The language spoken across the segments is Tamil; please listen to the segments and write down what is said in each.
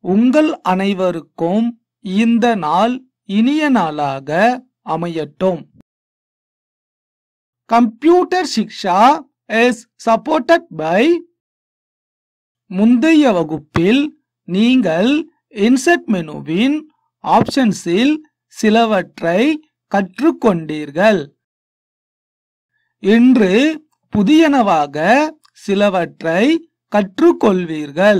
உங்கள் அனைவருக்கும் இந்த நாள் இனிய நாளாக அமையட்டும் computer Shiksha is supported by முந்தைய வகுப்பில் நீங்கள் இன்செர்ட் மெனுவின் ஆப்ஷன்ஸில் சிலவற்றை கற்றுக்கொண்டீர்கள் இன்று புதியனவாக சிலவற்றை கற்றுக்கொள்வீர்கள்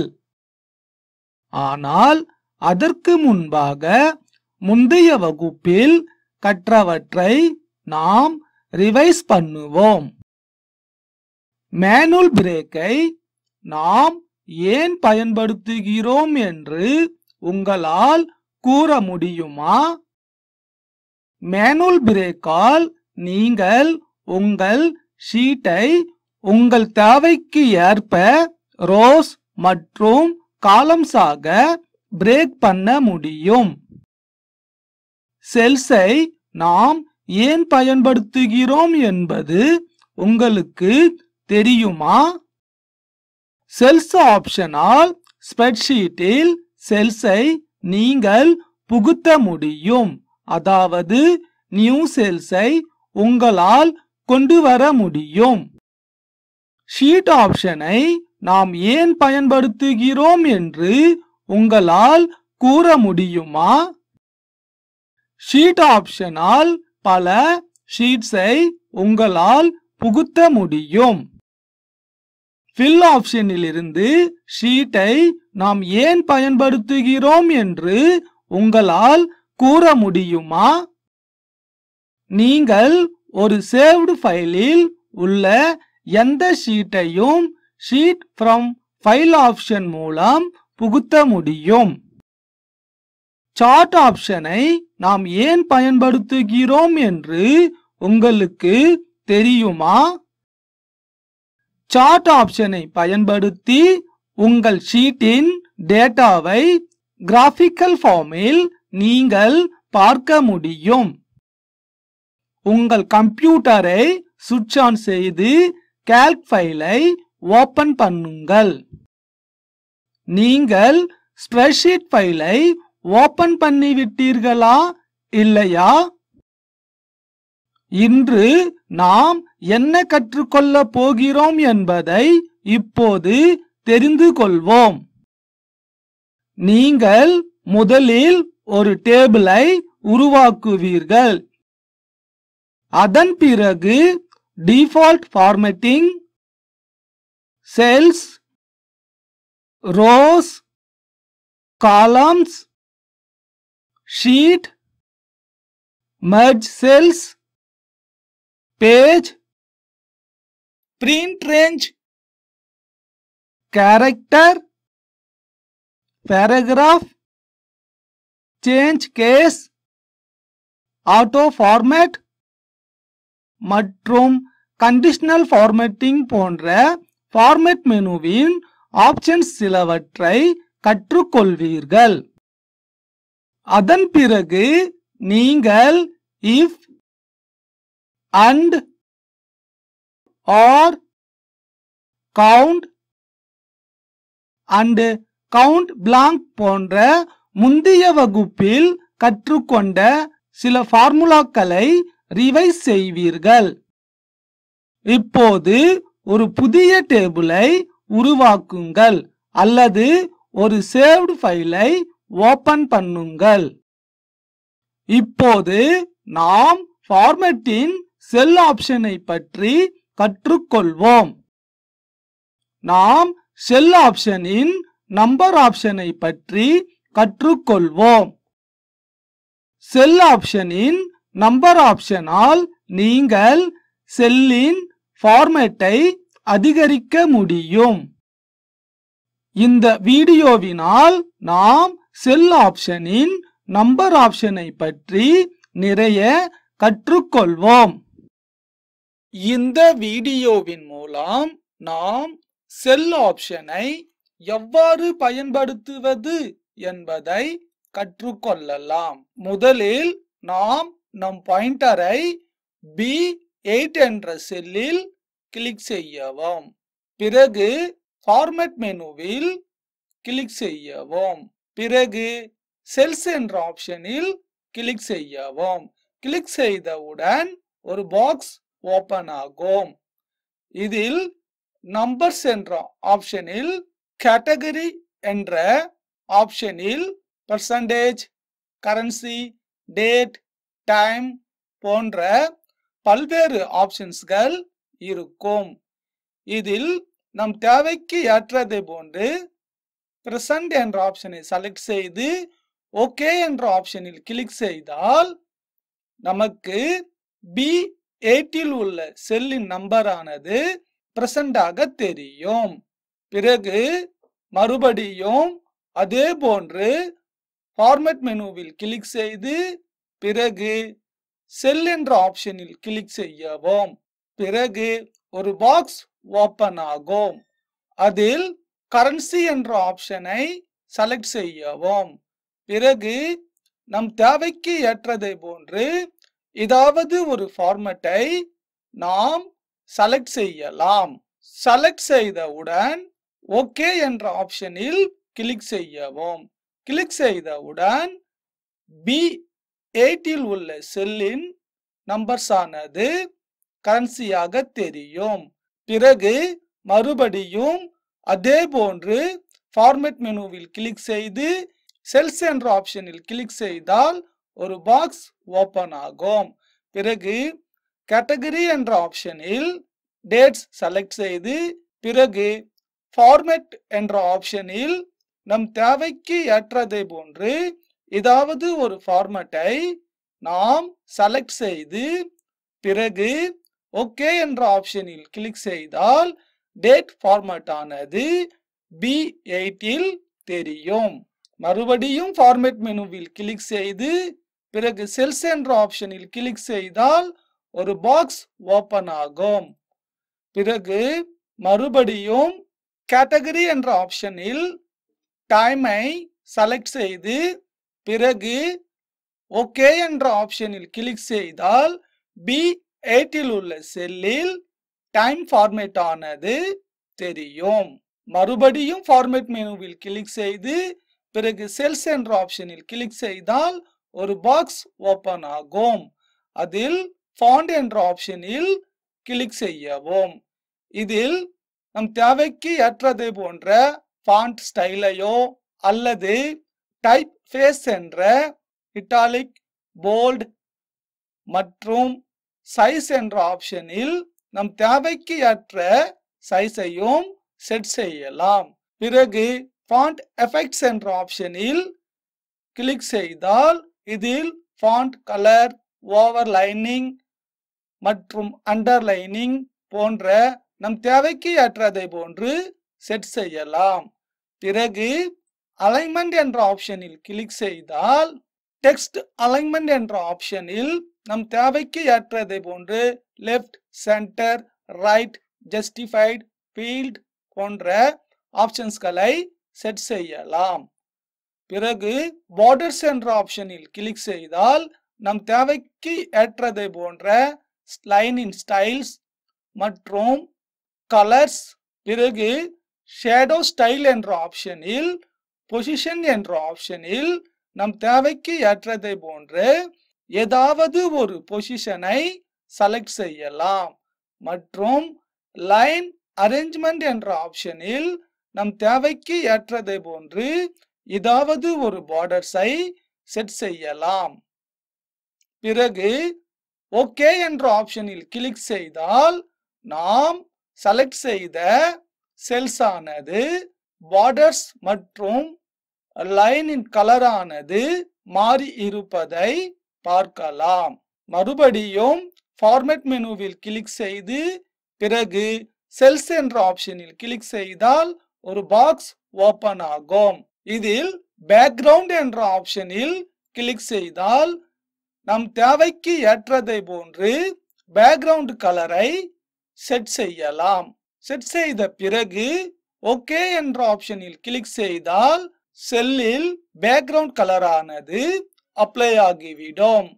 ஆனால் அதற்கு முன்பாக முந்தைய வகுப்பில் கற்றவற்றை நாம் ரிவைஸ் பண்ணுவோம் மேனுவல் பிரேக்கை நாம் ஏன் பயன்படுத்துகிறோம் என்று உங்களால் கூற முடியுமா மேனுவல் பிரேக்கால் நீங்கள் உங்கள் ஷீட்டை உங்கள் தேவைக்கு ஏற்ப ரோஸ் மற்றும் காலம்ஸாக பிரேக் பண்ண முடியும் செல்ஸை நாம் ஏன் பயன்படுத்துகிறோம் என்பது உங்களுக்கு தெரியுமா செல்ஸ் ஆப்ஷனால் ஸ்ப்ரெட்ஷீட்டில் செல்ஸை நீங்கள் புகுத்த முடியும் அதாவது நியூ செல்ஸை உங்களால் கொண்டு வர முடியும் ஷீட் ஆப்ஷனை நாம் ஏன் பயன்படுத்துகிறோம் என்று உங்களால் கூற முடியுமா ஷீட் ஆப்ஷனால் பல ஷீட்ஸை உங்களால் புகுத்த முடியும் ஃபில் ஆப்ஷனிலிருந்து ஷீட்டை நாம் ஏன் பயன்படுத்துகிறோம் என்று உங்களால் கூற முடியுமா நீங்கள் ஒரு சேவ்டு ஃபைலில் உள்ள எந்த ஷீட்டையும் ஷீட் ஃப்ரம் ஃபைல் ஆப்ஷன் மூலம் புகுத்த முடியும் சார்ட் ஆப்ஷனை நாம் ஏன் பயன்படுத்துகிறோம் என்று உங்களுக்கு தெரியுமா சார்ட் ஆப்ஷனை பயன்படுத்தி உங்கள் ஷீட்டின் டேட்டாவை கிராஃபிக்கல் ஃபார்மில் நீங்கள் பார்க்க முடியும் உங்கள் கம்ப்யூட்டரை சுவிட்ச் ஆன் செய்து கால்க் ஃபைலை ஓபன் பண்ணுங்கள் நீங்கள் ஸ்ப்ரெட்ஷீட் ஃபைலை ஓபன் பண்ணிவிட்டீர்களா இல்லையா இன்று நாம் என்ன கற்றுக்கொள்ள போகிறோம் என்பதை இப்போது தெரிந்து கொள்வோம் நீங்கள் முதலில் ஒரு டேபிளை உருவாக்குவீர்கள் அதன் பிறகு default formatting cells rows columns sheet merge cells page print range character paragraph change case auto format மற்றும் கண்டிஷனல் ஃபார்மேட்டிங் போன்ற ஃபார்மேட் மெனுவின் ஆப்ஷன்ஸ் சிலவற்றை கற்றுக்கொள்வீர்கள் அதன் பிறகு நீங்கள் if and R count and count blank போன்ற முந்தைய வகுப்பில் கற்றுக்கொண்ட சில ஃபார்முலாக்களை ரிவைஸ் செய்வீர்கள் இப்போது ஒரு புதிய டேபிளை உருவாக்குங்கள் அல்லது ஒரு சேவ்டு ஃபைலை ஓபன் பண்ணுங்கள் இப்போது நாம் ஃபார்மேட்டின் செல் ஆப்ஷனை பற்றி கற்றுக்கொள்வோம் நாம் செல் ஆப்ஷனின் நம்பர் ஆப்ஷனை பற்றி கற்றுக்கொள்வோம் செல் ஆப்ஷனின் நம்பர் ஆப்ஷனால் நீங்கள் செல்லின் ஃபார்மேட்டை அதிகரிக்க முடியும் இந்த வீடியோவினால் நாம் செல் ஆப்ஷனின் நம்பர் ஆப்ஷனை பற்றி நிறைய கற்றுக்கொள்வோம் இந்த வீடியோவின் மூலம் நாம் செல் ஆப்ஷனை எவ்வாறு பயன்படுத்துவது என்பதை கற்றுக்கொள்ளலாம் முதலில் நாம் நம் பாயிண்டரை பி எயிட் என்ற செல்லில் கிளிக் செய்யவும் பிறகு ஃபார்மேட் மெனுவில் கிளிக் செய்யவும் பிறகு செல்ஸ் என்ற ஆப்ஷனில் கிளிக் செய்யவும் கிளிக் செய்தவுடன் ஒரு பாக்ஸ் ஓபன் ஆகும் இதில் நம்பர்ஸ் என்ற ஆப்ஷனில் கேட்டகரி என்ற ஆப்ஷனில் பர்சன்டேஜ் கரன்சி டேட் டைம் போன்ற பல்வேறு ஆப்ஷன்ஸ்கள் இருக்கும் இதில் நம் தேவைக்கு ஏற்றதை போன்று பிரசன்ட் என்ற ஆப்ஷனை செலக்ட் செய்து ஓகே என்ற ஆப்ஷனில் கிளிக் செய்தால் நமக்கு பி எயிட்டில் உள்ள செல்லின் நம்பரானது பிரசண்டாக தெரியும் பிறகு மறுபடியும் அதே போன்று ஃபார்மேட் மெனுவில் கிளிக் செய்து பிறகு செல் என்ற ஆப்ஷனில் கிளிக் செய்யவும் பிறகு ஒரு பாக்ஸ் ஓபன் ஆகும் அதில் கரன்சி என்ற ஆப்ஷனை செலக்ட் செய்யவும் பிறகு நம் தேவைக்கு ஏற்றதை போன்று ஏதாவது ஒரு ஃபார்மேட்டை நாம் செலக்ட் செய்யலாம் செலக்ட் செய்தவுடன் ஓகே என்ற ஆப்ஷனில் கிளிக் செய்யவும் கிளிக் செய்தவுடன் பி எயிட்டில் உள்ள செல்லின் நம்பர்ஸ் ஆனது கரன்சியாக தெரியும் பிறகு மறுபடியும் அதே போன்று ஃபார்மேட் மெனுவில் கிளிக் செய்து செல்ஸ் என்ற ஆப்ஷனில் கிளிக் செய்தால் ஒரு பாக்ஸ் ஓபன் ஆகும் பிறகு கேட்டகரி என்ற ஆப்ஷனில் டேட்ஸ் செலக்ட் செய்து பிறகு ஃபார்மேட் என்ற ஆப்ஷனில் நம் தேவைக்கு ஏற்றதை போன்று ஏதாவது ஒரு ஃபார்மேட்டை நாம் செலக்ட் செய்து பிறகு ஓகே என்ற ஆப்ஷனில் கிளிக் செய்தால் டேட் ஃபார்மேட் ஆனது பி எயிட்டில் தெரியும் மறுபடியும் ஃபார்மேட் மெனுவில் கிளிக் செய்து பிறகு செல்ஸ் என்ற ஆப்ஷனில் கிளிக் செய்தால் ஒரு பாக்ஸ் ஓபன் ஆகும் பிறகு மறுபடியும் கேட்டகரி என்ற ஆப்ஷனில் டைமை செலக்ட் செய்து பிறகு ஓகே என்ற ஆப்ஷனில் கிளிக் செய்தால் பி எயிட்டில் உள்ள செல்லில் டைம் ஃபார்மேட் ஆனது தெரியும் மறுபடியும் ஃபார்மேட் மெனுவில் கிளிக் செய்து பிறகு செல்ஸ் என்ற ஆப்ஷனில் கிளிக் செய்தால் ஒரு பாக்ஸ் ஓபன் ஆகும் அதில் ஃபாண்ட் என்ற ஆப்ஷனில் கிளிக் செய்யவும் இதில் நம் தேவைக்கு ஏற்றதை போன்ற ஃபாண்ட் ஸ்டைலையோ அல்லது டைப் ஃபேஸ் என்ற இட்டாலிக் போல்ட் மற்றும் சைஸ் என்ற ஆப்ஷனில் நம் தேவைக்கு ஏற்ற சைஸையும் செட் செய்யலாம் பிறகு ஃபாண்ட் எஃபெக்ட்ஸ் என்ற ஆப்ஷனில் கிளிக் செய்தால் இதில் ஃபாண்ட் கலர் ஓவர்லைனிங் மற்றும் அண்டர்லைனிங் போன்ற நம் தேவைக்கு ஏற்றதை போன்று செட் செய்யலாம் பிறகு அலைன்மெண்ட் என்ற ஆப்ஷனில் கிளிக் செய்தால் டெக்ஸ்ட் அலைன்மெண்ட் என்ற ஆப்ஷனில் நம் தேவைக்கு ஏற்றதை போன்று left centre right justified field போன்ற ஆப்ஷன்ஸ்களை செட் செய்யலாம் பிறகு பார்டர்ஸ் என்ற ஆப்ஷனில் கிளிக் செய்தால் நம் தேவைக்கு ஏற்றதை போன்ற லைனின் ஸ்டைல்ஸ் மற்றும் கலர்ஸ் பிறகு ஷேடோ ஸ்டைல் என்ற ஆப்ஷனில் பொசிஷன் என்ற ஆப்ஷனில் நம் தேவைக்கு ஏற்றதை போன்று ஏதாவது ஒரு பொசிஷனை செலக்ட் செய்யலாம் மற்றும் லைன் அரேஞ்ச்மெண்ட் என்ற ஆப்ஷனில் நம் தேவைக்கு ஏற்றதை போன்று ஏதாவது ஒரு பார்டர்ஸை செட் செய்யலாம் பிறகு ஓகே என்ற ஆப்ஷனில் கிளிக் செய்தால் நாம் செலக்ட் செய்த செல்ஸ் ஆனது பார்டர்ஸ் மற்றும் லைனின் கலரானது மாறி இருப்பதை பார்க்கலாம் மறுபடியும் ஃபார்மேட் மெனுவில் கிளிக் செய்து பிறகு செல்ஸ் என்ற ஆப்ஷனில் கிளிக் செய்தால் ஒரு பாக்ஸ் ஓபன் ஆகும் இதில் பேக்ரவுண்ட் என்ற ஆப்ஷனில் கிளிக் செய்தால் நம் தேவைக்கு ஏற்றதை போன்று பேக்ரவுண்ட் கலரை செட் செய்யலாம் செட் செய்த பிறகு ஓகே என்ற ஆப்ஷனில் கிளிக் செய்தால் செல்லில் பேக்ரவுண்ட் கலரானது அப்ளை ஆகிவிடும்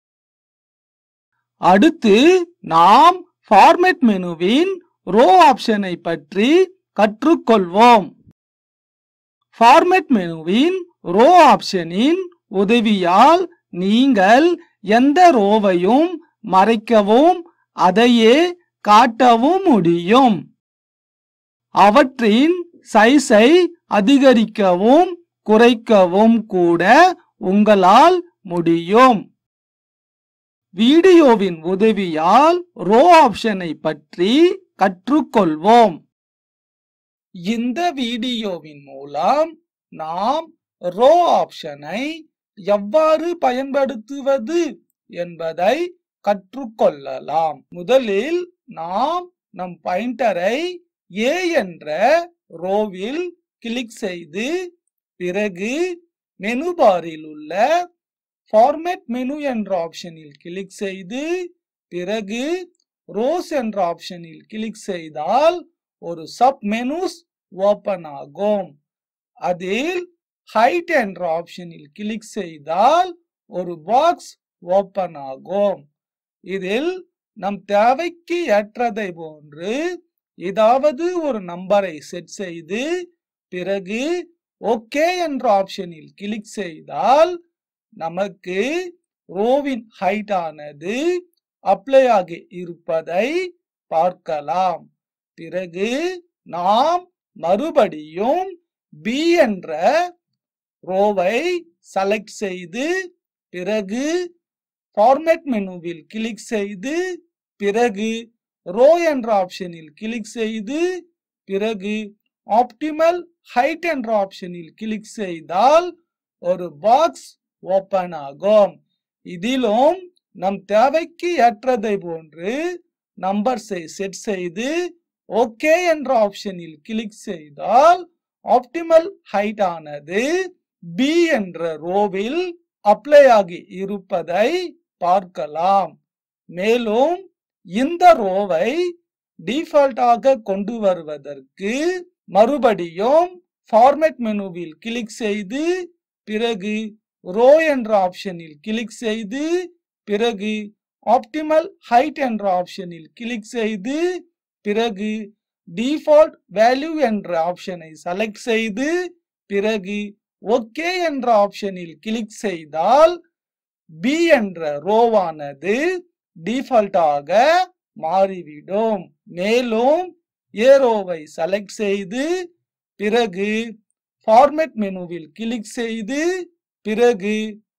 அடுத்து நாம் ஃபார்மேட் மெனுவின் ரோ ஆப்ஷனை பற்றி கற்றுக்கொள்வோம் ஃபார்மேட் மெனுவின் ரோ ஆப்ஷனின் உதவியால் நீங்கள் எந்த ரோவையும் மறைக்கவும் அதையே காட்டவும் முடியும் அவற்றின் சைஸை அதிகரிக்கவும் குறைக்கவும் கூட உங்களால் முடியும் வீடியோவின் உதவியால் ரோ ஆப்ஷனை பற்றி கற்றுக்கொள்வோம் இந்த வீடியோவின் மூலம் நாம் ரோ ஆப்ஷனை எவ்வாறு பயன்படுத்துவது என்பதை கற்றுக்கொள்ளலாம் முதலில் நாம் நம் பாயிண்டரை ஏ என்ற ரோவில் கிளிக் செய்து பிறகு மெனு பாரில் உள்ள ஃபார்மேட் மெனு என்ற ஆப்ஷனில் கிளிக் செய்து பிறகு ரோஸ் என்ற ஆப்ஷனில் கிளிக் செய்தால் ஒரு சப் மெனுஸ் ஓபன் ஆகும் அதில் ஹைட் என்ற ஆப்ஷனில் கிளிக் செய்தால் ஒரு பாக்ஸ் ஓபன் ஆகும் இதில் நம் தேவைக்கு ஏற்றதை போன்று ஏதாவது ஒரு நம்பரை செட் செய்து பிறகு ஓகே என்ற ஆப்ஷனில் கிளிக் செய்தால் நமக்கு ரோவின் ஹைட் ஆனது அப்ளை ஆகி இருப்பதை பார்க்கலாம் பிறகு நாம் மறுபடியும் பி என்ற ரோவை செலக்ட் செய்து பிறகு ஃபார்மேட் மெனுவில் கிளிக் செய்து பிறகு ரோ என்ற ஆப்ஷனில் கிளிக் செய்து பிறகு ஆப்டிமல் ஹைட் என்ற ஆப்ஷனில் கிளிக் செய்தால் ஒரு பாக்ஸ் ஓபன் ஆகும் இதிலும் நம் தேவைக்கு ஏற்றதை போன்று நம்பர்ஸை செட் செய்து ஓகே என்ற ஆப்ஷனில் கிளிக் செய்தால் ஆப்டிமல் ஹைட் ஆனது பி என்ற ரோவில் அப்ளை ஆகி இருப்பதை பார்க்கலாம் மேலும் இந்த ரோவை டிஃபால்ட்டாக கொண்டு வருவதற்கு மறுபடியும் ஃபார்மேட் மெனுவில் கிளிக் செய்து பிறகு ரோ என்ற ஆப்ஷனில் கிளிக் செய்து பிறகு ஆப்டிமல் ஹைட் என்ற ஆப்ஷனில் கிளிக் செய்து பிறகு டிஃபால்ட் வேல்யூ என்ற ஆப்ஷனை செலக்ட் செய்து பிறகு ஓகே என்ற ஆப்ஷனில் கிளிக் செய்தால் பி என்ற ரோவானது டிஃபால்ட்டாக மாறிவிடும் மேலும் ஏரோவை செலக்ட் செய்து பிறகு ஃபார்மேட் மெனுவில் கிளிக் செய்து பிறகு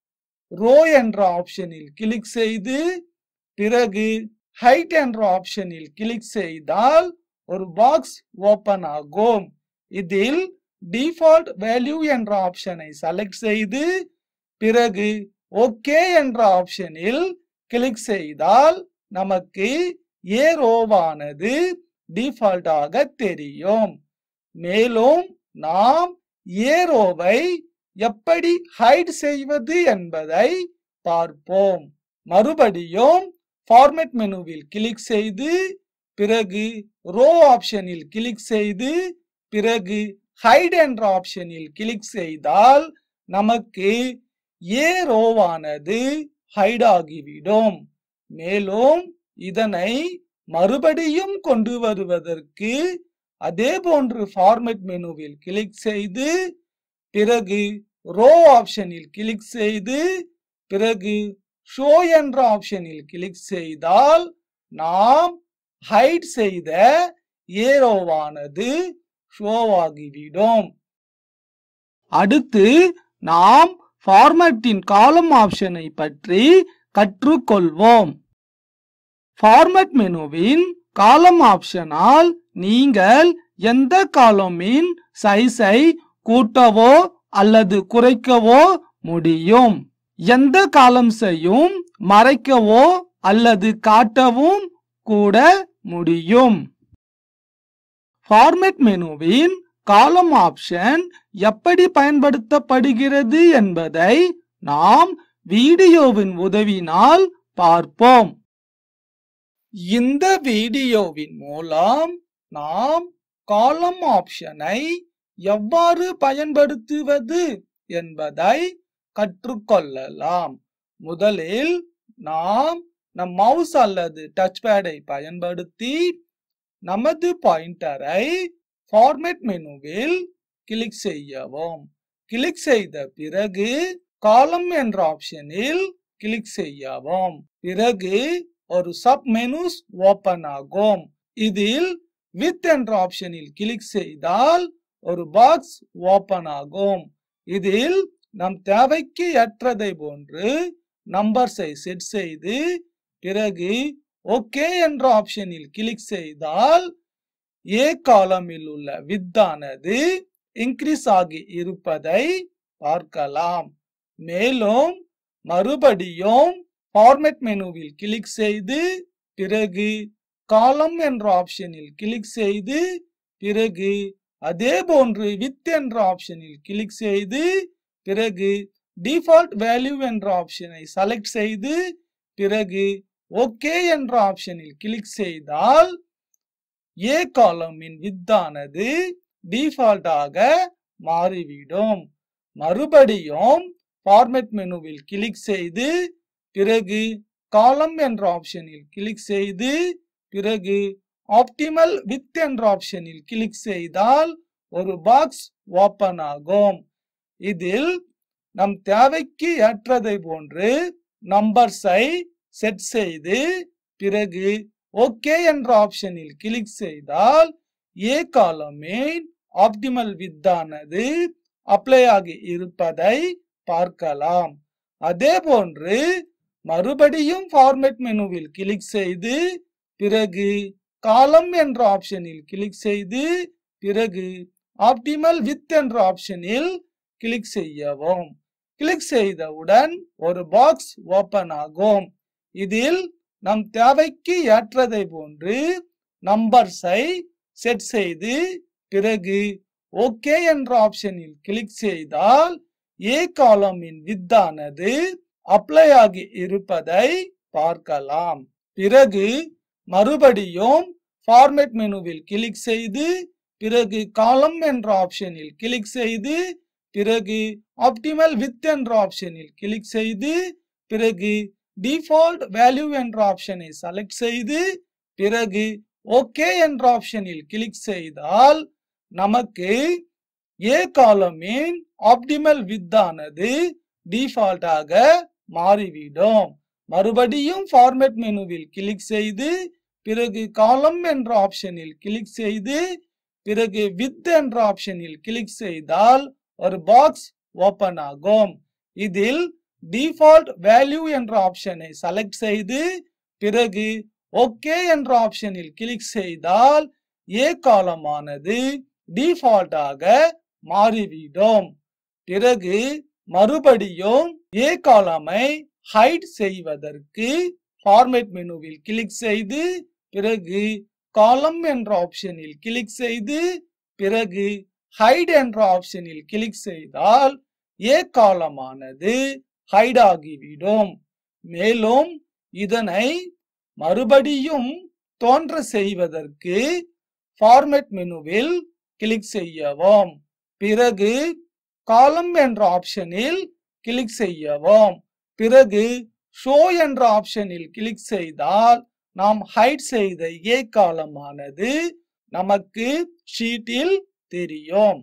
ரோ என்ற ஆப்ஷனில் கிளிக் செய்து பிறகு ஹைட் என்ற ஆப்ஷனில் கிளிக் செய்தால் ஒரு பாக்ஸ் ஓபன் ஆகும் இதில் டிஃபால்ட் வேல்யூ என்ற ஆப்ஷனை செலக்ட் செய்து பிறகு ஓகே என்ற ஆப்ஷனில் கிளிக் செய்தால் நமக்கு ஏ ரோவானது டிஃபால்ட்டாக தெரியும் மேலும் நாம் ஏ ரோவை எப்படி ஹைட் செய்வது என்பதை பார்ப்போம் மறுபடியும் ஃபார்மேட் மெனுவில் கிளிக் செய்து பிறகு ரோ ஆப்ஷனில் கிளிக் செய்து பிறகு ஹைட் என்ற ஆப்ஷனில் கிளிக் செய்தால் நமக்கு ஏ ரோவானது ஹைட் ஆகிவிடும் மேலும் இதனை மறுபடியும் கொண்டு வருவதற்கு அதே போன்று ஃபார்மேட் மெனுவில் கிளிக் செய்து பிறகு ரோ ஆப்ஷனில் கிளிக் செய்து பிறகு ஷோ என்ற ஆப்ஷனில் கிளிக் செய்தால் நாம் ஹைட் செய்த ஏரோவானது ஷோவாகிவிடும் அடுத்து நாம் ஃபார்மேட்டின் காலம் ஆப்ஷனை பற்றி கற்றுக்கொள்வோம் ஃபார்மேட் மெனுவின் காலம் ஆப்ஷனால் நீங்கள் எந்த காலமின் சைஸை கூட்டவோ அல்லது குறைக்கவோ முடியும் எந்த காலம்ஸையும் மறைக்கவோ அல்லது காட்டவும் கூட முடியும் ஃபார்மேட் மெனுவின் காலம் ஆப்ஷன் எப்படி பயன்படுத்தப்படுகிறது என்பதை நாம் வீடியோவின் உதவினால் பார்ப்போம் இந்த வீடியோவின் மூலம் நாம் காலம் ஆப்ஷனை எவ்வாறு பயன்படுத்துவது என்பதை கற்றுக்கொள்ளலாம் முதலில் நாம் நம் மவுஸ் அல்லது டச் பேடை பயன்படுத்தி நமது பாயிண்டரை ஃபார்மேட் மெனுவில் கிளிக் செய்யவும் கிளிக் செய்த பிறகு காலம் என்ற ஆப்ஷனில் கிளிக் செய்யவும் பிறகு ஒரு சப் மெனுஸ் ஓபன் ஆகும் இதில் வித் என்ற ஆப்ஷனில் கிளிக் செய்தால் ஒரு பாக்ஸ் ஓபன் ஆகும் இதில் நம் தேவைக்கு ஏற்றதை போன்று நம்பர்ஸை செட் செய்து பிறகு ஓகே என்ற ஆப்ஷனில் கிளிக் செய்தால் ஏ காலமில் உள்ள வித்தானது இன்க்ரீஸ் ஆகி இருப்பதை பார்க்கலாம் மேலும் மறுபடியும் ஃபார்மேட் மெனுவில் கிளிக் செய்து பிறகு காலம் என்ற ஆப்ஷனில் கிளிக் செய்து பிறகு அதே போன்று வித் என்ற ஆப்ஷனில் கிளிக் செய்து பிறகு டிஃபால்ட் வேல்யூ என்ற ஆப்ஷனை செலக்ட் செய்து பிறகு ஓகே என்ற ஆப்ஷனில் கிளிக் செய்தால் ஏ காலமின் வித்தானது டிஃபால்ட்டாக மாறிவிடும் மறுபடியும் ஃபார்மேட் மெனுவில் கிளிக் செய்து பிறகு காலம் என்ற ஆப்ஷனில் கிளிக் செய்து பிறகு ஆப்டிமல் வித் என்ற ஆப்ஷனில் கிளிக் செய்தால் ஒரு பாக்ஸ் ஓபன் ஆகும் இதில் நம் தேவைக்கு ஏற்றதை போன்று நம்பர்ஸை செட் செய்து பிறகு ஓகே என்ற ஆப்ஷனில் கிளிக் செய்தால் ஏ காலமின் ஆப்டிமல் வித்தானது அப்ளை ஆகி இருப்பதை பார்க்கலாம் அதே போன்று மறுபடியும் ஃபார்மேட் மெனுவில் கிளிக் செய்து பிறகு காலம் என்ற ஆப்ஷனில் கிளிக் செய்து பிறகு ஆப்டிமல் வித் என்ற ஆப்ஷனில் கிளிக் செய்யவும் கிளிக் செய்தவுடன் ஒரு பாக்ஸ் ஓபன் ஆகும் இதில் நம் தேவைக்கு ஏற்றதை போன்று நம்பர்ஸை செட் செய்து பிறகு ஓகே என்ற ஆப்ஷனில் கிளிக் செய்தால் ஏ காலமின் வித்தானது அப்ளை ஆகி இருப்பதை பார்க்கலாம் பிறகு மறுபடியும் ஃபார்மேட் மெனுவில் கிளிக் செய்து பிறகு காலம் என்ற ஆப்ஷனில் கிளிக் செய்து பிறகு ஆப்டிமல் வித் என்ற ஆப்ஷனில் கிளிக் செய்து பிறகு டிஃபால்ட் வேல்யூ என்ற ஆப்ஷனை செலக்ட் செய்து பிறகு ஓகே என்ற ஆப்ஷனில் கிளிக் செய்தால் நமக்கு ஏ காலமின் ஆப்டிமல் வித்தானது டிஃபால்ட்டாக மாறிவிடும் மறுபடியும் ஃபார்மேட் மெனுவில் கிளிக் செய்து பிறகு காலம் என்ற ஆப்ஷனில் கிளிக் செய்து பிறகு வித் என்ற ஆப்ஷனில் கிளிக் செய்தால் ஒரு பாக்ஸ் ஓபன் ஆகும் இதில் டிஃபால்ட் வேல்யூ என்ற ஆப்ஷனை செலக்ட் செய்து பிறகு ஓகே என்ற ஆப்ஷனில் கிளிக் செய்தால் ஏ காலமானது டிஃபால்ட்டாக மாறிவிடும் பிறகு மறுபடியும் ஏ காலமை ஹைட் செய்வதற்கு ஃபார்மேட் மெனுவில் கிளிக் செய்து பிறகு காலம் என்ற ஆப்ஷனில் கிளிக் செய்து பிறகு ஹைட் என்ற ஆப்ஷனில் கிளிக் செய்தால் ஏ காலமானது ஹைட் ஆகிவிடும் மேலும் இதனை மறுபடியும் தோன்ற செய்வதற்கு ஃபார்மேட் மெனுவில் கிளிக் செய்யவும் பிறகு காலம் என்ற ஆப்ஷனில் கிளிக் செய்யவும் பிறகு ஷோ என்ற ஆப்ஷனில் கிளிக் செய்தால் நாம் ஹைட் செய்த ஏ காலமானது நமக்கு ஷீட்டில் தெரியும்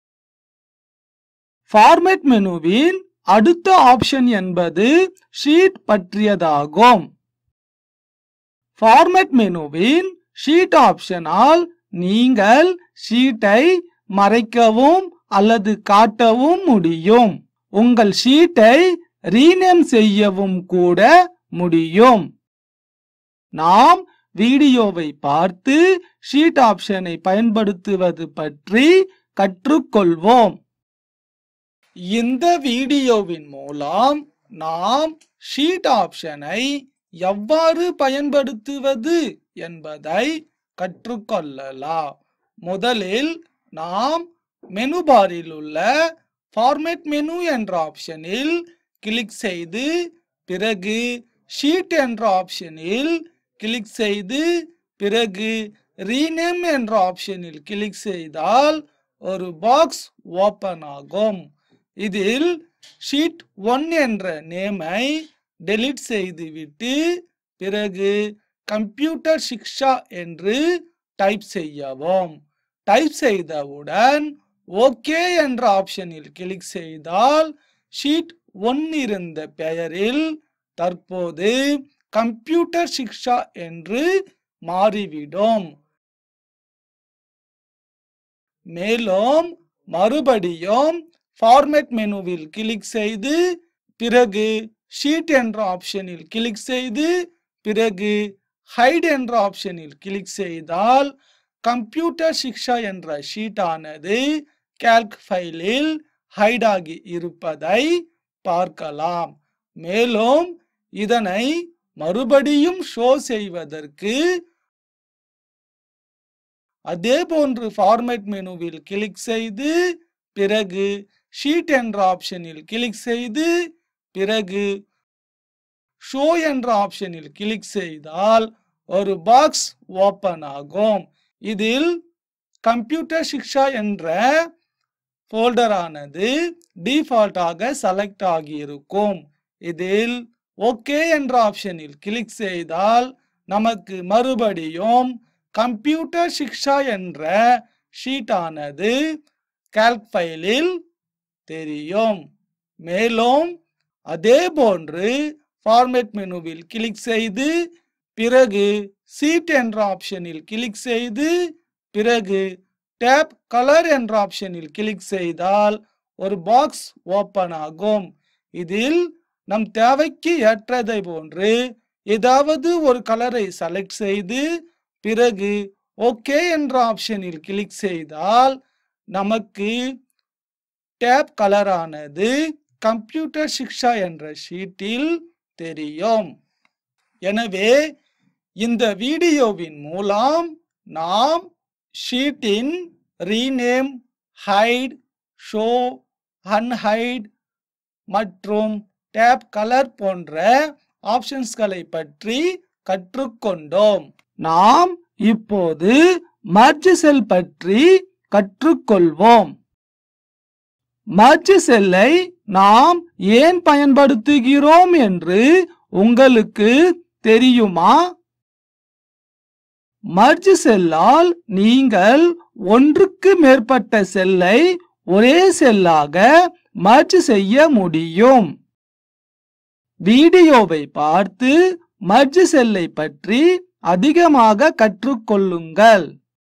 ஃபார்மேட் மெனுவின் அடுத்த ஆப்ஷன் என்பது ஷீட் பற்றியதாகும் ஃபார்மேட் மெனுவின் ஷீட் ஆப்ஷனால் நீங்கள் ஷீட்டை மறைக்கவும் அல்லது காட்டவும் முடியும் உங்கள் ஷீட்டை ரீநேம் செய்யவும் கூட முடியும் நாம் வீடியோவை பார்த்து ஷீட் ஆப்ஷனை பயன்படுத்துவது பற்றி கற்றுக்கொள்வோம் இந்த வீடியோவின் மூலம் நாம் ஷீட் ஆப்ஷனை எவ்வாறு பயன்படுத்துவது என்பதை கற்றுக்கொள்ளலாம் முதலில் நாம் மெனு பாரில் உள்ள ஃபார்மேட் மெனு என்ற ஆப்ஷனில் கிளிக் செய்து பிறகு ஷீட் என்ற ஆப்ஷனில் கிளிக் செய்து பிறகு ரீநேம் என்ற ஆப்ஷனில் கிளிக் செய்தால் ஒரு பாக்ஸ் ஓபன் ஆகும் இதில் ஷீட் ஒன் என்ற நேமை டெலீட் செய்துவிட்டு பிறகு கம்ப்யூட்டர் சிக்ஷா என்று டைப் செய்யவும் டைப் செய்தவுடன் ஓகே என்ற ஆப்ஷனில் கிளிக் செய்தால் ஷீட் ஒன் இருந்த பெயரில் தற்போது கம்ப்யூட்டர் சிக்ஷா என்று மாறிவிடும் மேலும் மறுபடியும் ஃபார்மேட் மெனுவில் கிளிக் செய்து பிறகு ஷீட் என்ற ஆப்ஷனில் கிளிக் செய்து பிறகு ஹைட் என்ற ஆப்ஷனில் கிளிக் செய்தால் கம்ப்யூட்டர் சிக்ஷா என்ற ஷீட் ஆனது கேல்க் ஃபைலில் ஹைட் ஆகி இருப்பதை பார்க்கலாம் மேலும் இதனை மறுபடியும் ஷோ செய்வதற்கு அதே போன்று ஃபார்மேட் மெனுவில் கிளிக் செய்து பிறகு ஷீட் என்ற ஆப்ஷனில் கிளிக் செய்து பிறகு ஷோ என்ற ஆப்ஷனில் கிளிக் செய்தால் ஒரு பாக்ஸ் ஓபன் ஆகும் இதில் கம்ப்யூட்டர் சிக்ஷா என்ற ஃபோல்டரானது டிஃபால்ட்டாக செலக்ட் ஆகியிருக்கும் இதில் ஓகே என்ற ஆப்ஷனில் கிளிக் செய்தால் நமக்கு மறுபடியும் கம்ப்யூட்டர் சிக்ஷா என்ற ஷீட் ஆனது கால்க் ஃபைலில் தெரியும் மேலும் அதே போன்று ஃபார்மேட் மெனுவில் கிளிக் செய்து பிறகு சீட் என்ற ஆப்ஷனில் கிளிக் செய்து பிறகு டேப் கலர் என்ற ஆப்ஷனில் கிளிக் செய்தால் ஒரு பாக்ஸ் ஓபன் ஆகும் இதில் நம் தேவைக்கு ஏற்றதை போன்று ஏதாவது ஒரு கலரை செலக்ட் செய்து பிறகு ஓகே என்ற ஆப்ஷனில் கிளிக் செய்தால் நமக்கு டேப் கலரானது கம்ப்யூட்டர் சிக்ஷா என்ற ஷீட்டில் தெரியும் எனவே இந்த வீடியோவின் மூலம் நாம் ஷீட்டின் ரீநேம் ஹைட் ஷோ அன்ஹைட் மற்றும் டேப் கலர் போன்ற ஆப்ஷன்ஸ்களை பற்றி கற்றுக்கொண்டோம் நாம் இப்போது மர்ஜ் செல் பற்றி கற்றுக்கொள்வோம் மர்ஜ் செல்லை நாம் ஏன் பயன்படுத்துகிறோம் என்று உங்களுக்கு தெரியுமா மர்ஜ் செல்லால் நீங்கள் ஒன்றுக்கு மேற்பட்ட செல்லை ஒரே செல்லாக மர்ஜ் செய்ய முடியும் வீடியோவை பார்த்து மர்ஜ் செல்லை பற்றி அதிகமாக கற்றுக்கொள்ளுங்கள்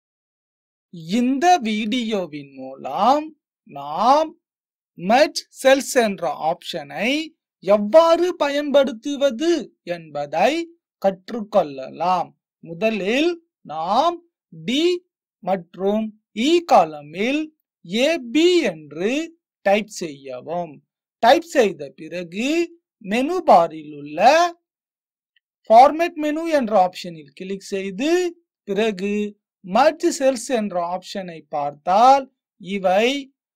இந்த வீடியோவின் மூலம் நாம் மெர்ஜ் செல்ஸ் என்ற ஆப்ஷனை எவ்வாறு பயன்படுத்துவது என்பதை கற்றுக்கொள்ளலாம் முதலில் நாம் டி மற்றும் இ காலமில் ஏபி என்று டைப் செய்யவும் டைப் செய்த பிறகு மெனு பாரில் உள்ள ஃபார்மேட் மெனு என்ற ஆப்ஷனில் கிளிக் செய்து பிறகு மர்ஜ் செல்ஸ் என்ற ஆப்ஷனை பார்த்தால் இவை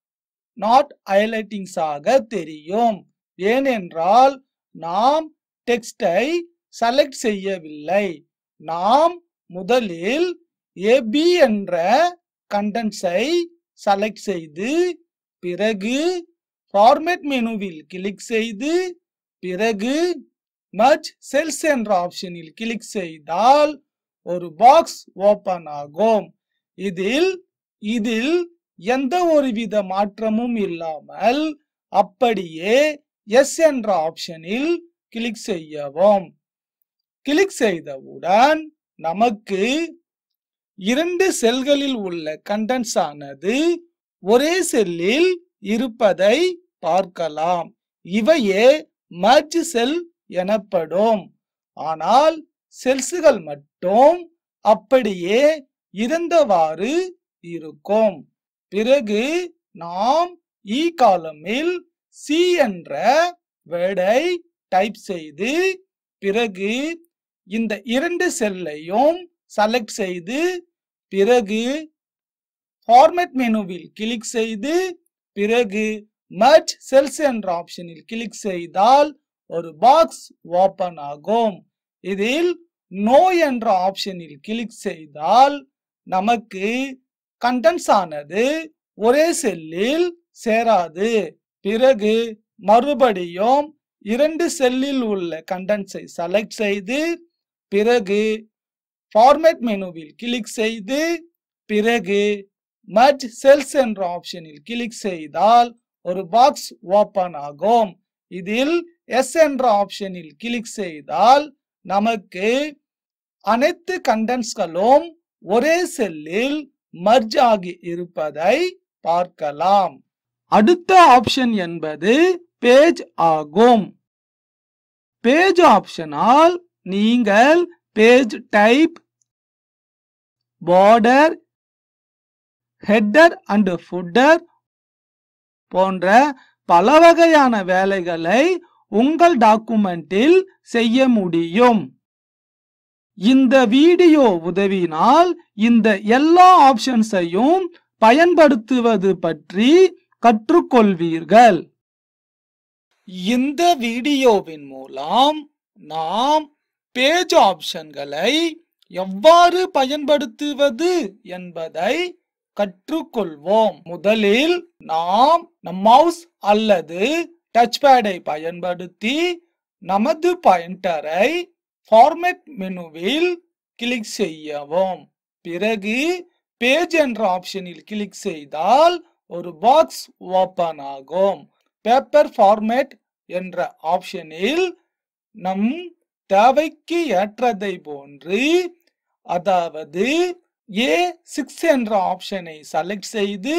நாட் ஹைலைட்டிங்ஸ் ஆக தெரியும் ஏனென்றால் நாம் டெக்ஸ்டை செலக்ட் செய்யவில்லை நாம் முதலில் ஏபி என்ற கண்டென்ட்ஸை செலக்ட் செய்து பிறகு ஃபார்மேட் மெனுவில் கிளிக் செய்து பிறகு மர்ஜ் செல்ஸ் என்ற ஆப்ஷனில் கிளிக் செய்தால் ஒரு பாக்ஸ் ஓபன் ஆகும் இதில் இதில் எந்த ஒரு வித மாற்றமும் இல்லாமல் அப்படியே எஸ் என்ற ஆப்ஷனில் கிளிக் செய்யவும் கிளிக் செய்தவுடன் நமக்கு இரண்டு செல்களில் உள்ள கண்டென்ட்ஸ் ஆனது ஒரே செல்லில் இருப்பதை பார்க்கலாம் இவையே மர்ஜ் செல் எனப்படும் ஆனால் செல்ஸ்கள் மட்டும் அப்படியே இருந்தவாறு இருக்கும் பிறகு நாம் இ காலமில் சி என்ற வேர்டை டைப் செய்து பிறகு இந்த இரண்டு செல்லையும் செலக்ட் செய்து பிறகு ஃபார்மேட் மெனுவில் கிளிக் செய்து பிறகு மர்ஜ் செல்ஸ் என்ற ஆப்ஷனில் கிளிக் செய்தால் ஒரு பாக்ஸ் ஓபன் ஆகும் இதில் நோ என்ற ஆப்ஷனில் கிளிக் செய்தால் நமக்கு கண்டென்ட்ஸ் ஆனது ஒரே செல்லில் சேராது பிறகு மறுபடியும் இரண்டு செல்லில் உள்ள கண்டென்ட்ஸை செலக்ட் செய்து பிறகு ஃபார்மேட் மெனுவில் கிளிக் செய்து பிறகு மர்ஜ் செல்ஸ் என்ற ஆப்ஷனில் கிளிக் செய்தால் ஒரு பாக்ஸ் ஓபன் ஆகும் இதில் எஸ் என்ற ஆப்ஷனில் கிளிக் செய்தால் நமக்கு அனைத்து கண்டென்ட்ஸ்களும் ஒரே செல்லில் மர்ஜ் ஆகி இருப்பதை பார்க்கலாம் அடுத்த ஆப்ஷன் என்பது பேஜ் ஆகும் பேஜ் ஆப்ஷனால் நீங்கள் page type border header and footer போன்ற பல வகையான வேலைகளை உங்கள் டாக்குமெண்டில் செய்ய முடியும் இந்த வீடியோ உதவினால் இந்த எல்லா ஆப்ஷன்ஸையும் பயன்படுத்துவது பற்றி கற்றுக்கொள்வீர்கள் இந்த வீடியோவின் மூலம் நாம் பேஜ் ஆப்ஷன்களை எவ்வாறு பயன்படுத்துவது என்பதை கற்றுக்கொள்வோம் முதலில் நாம் நம் மவுஸ் அல்லது டச் பேடை பயன்படுத்தி நமது பாயிண்டரை ஃபார்மேட் மெனுவில் கிளிக் செய்யவும் பிறகு பேஜ் என்ற ஆப்ஷனில் கிளிக் செய்தால் ஒரு பாக்ஸ் ஓபன் ஆகும் பேப்பர் ஃபார்மேட் என்ற ஆப்ஷனில் நம் தேவைக்கு ஏற்றதை போன்று அதாவது ஏ சிக்ஸ் என்ற ஆப்ஷனை செலக்ட் செய்து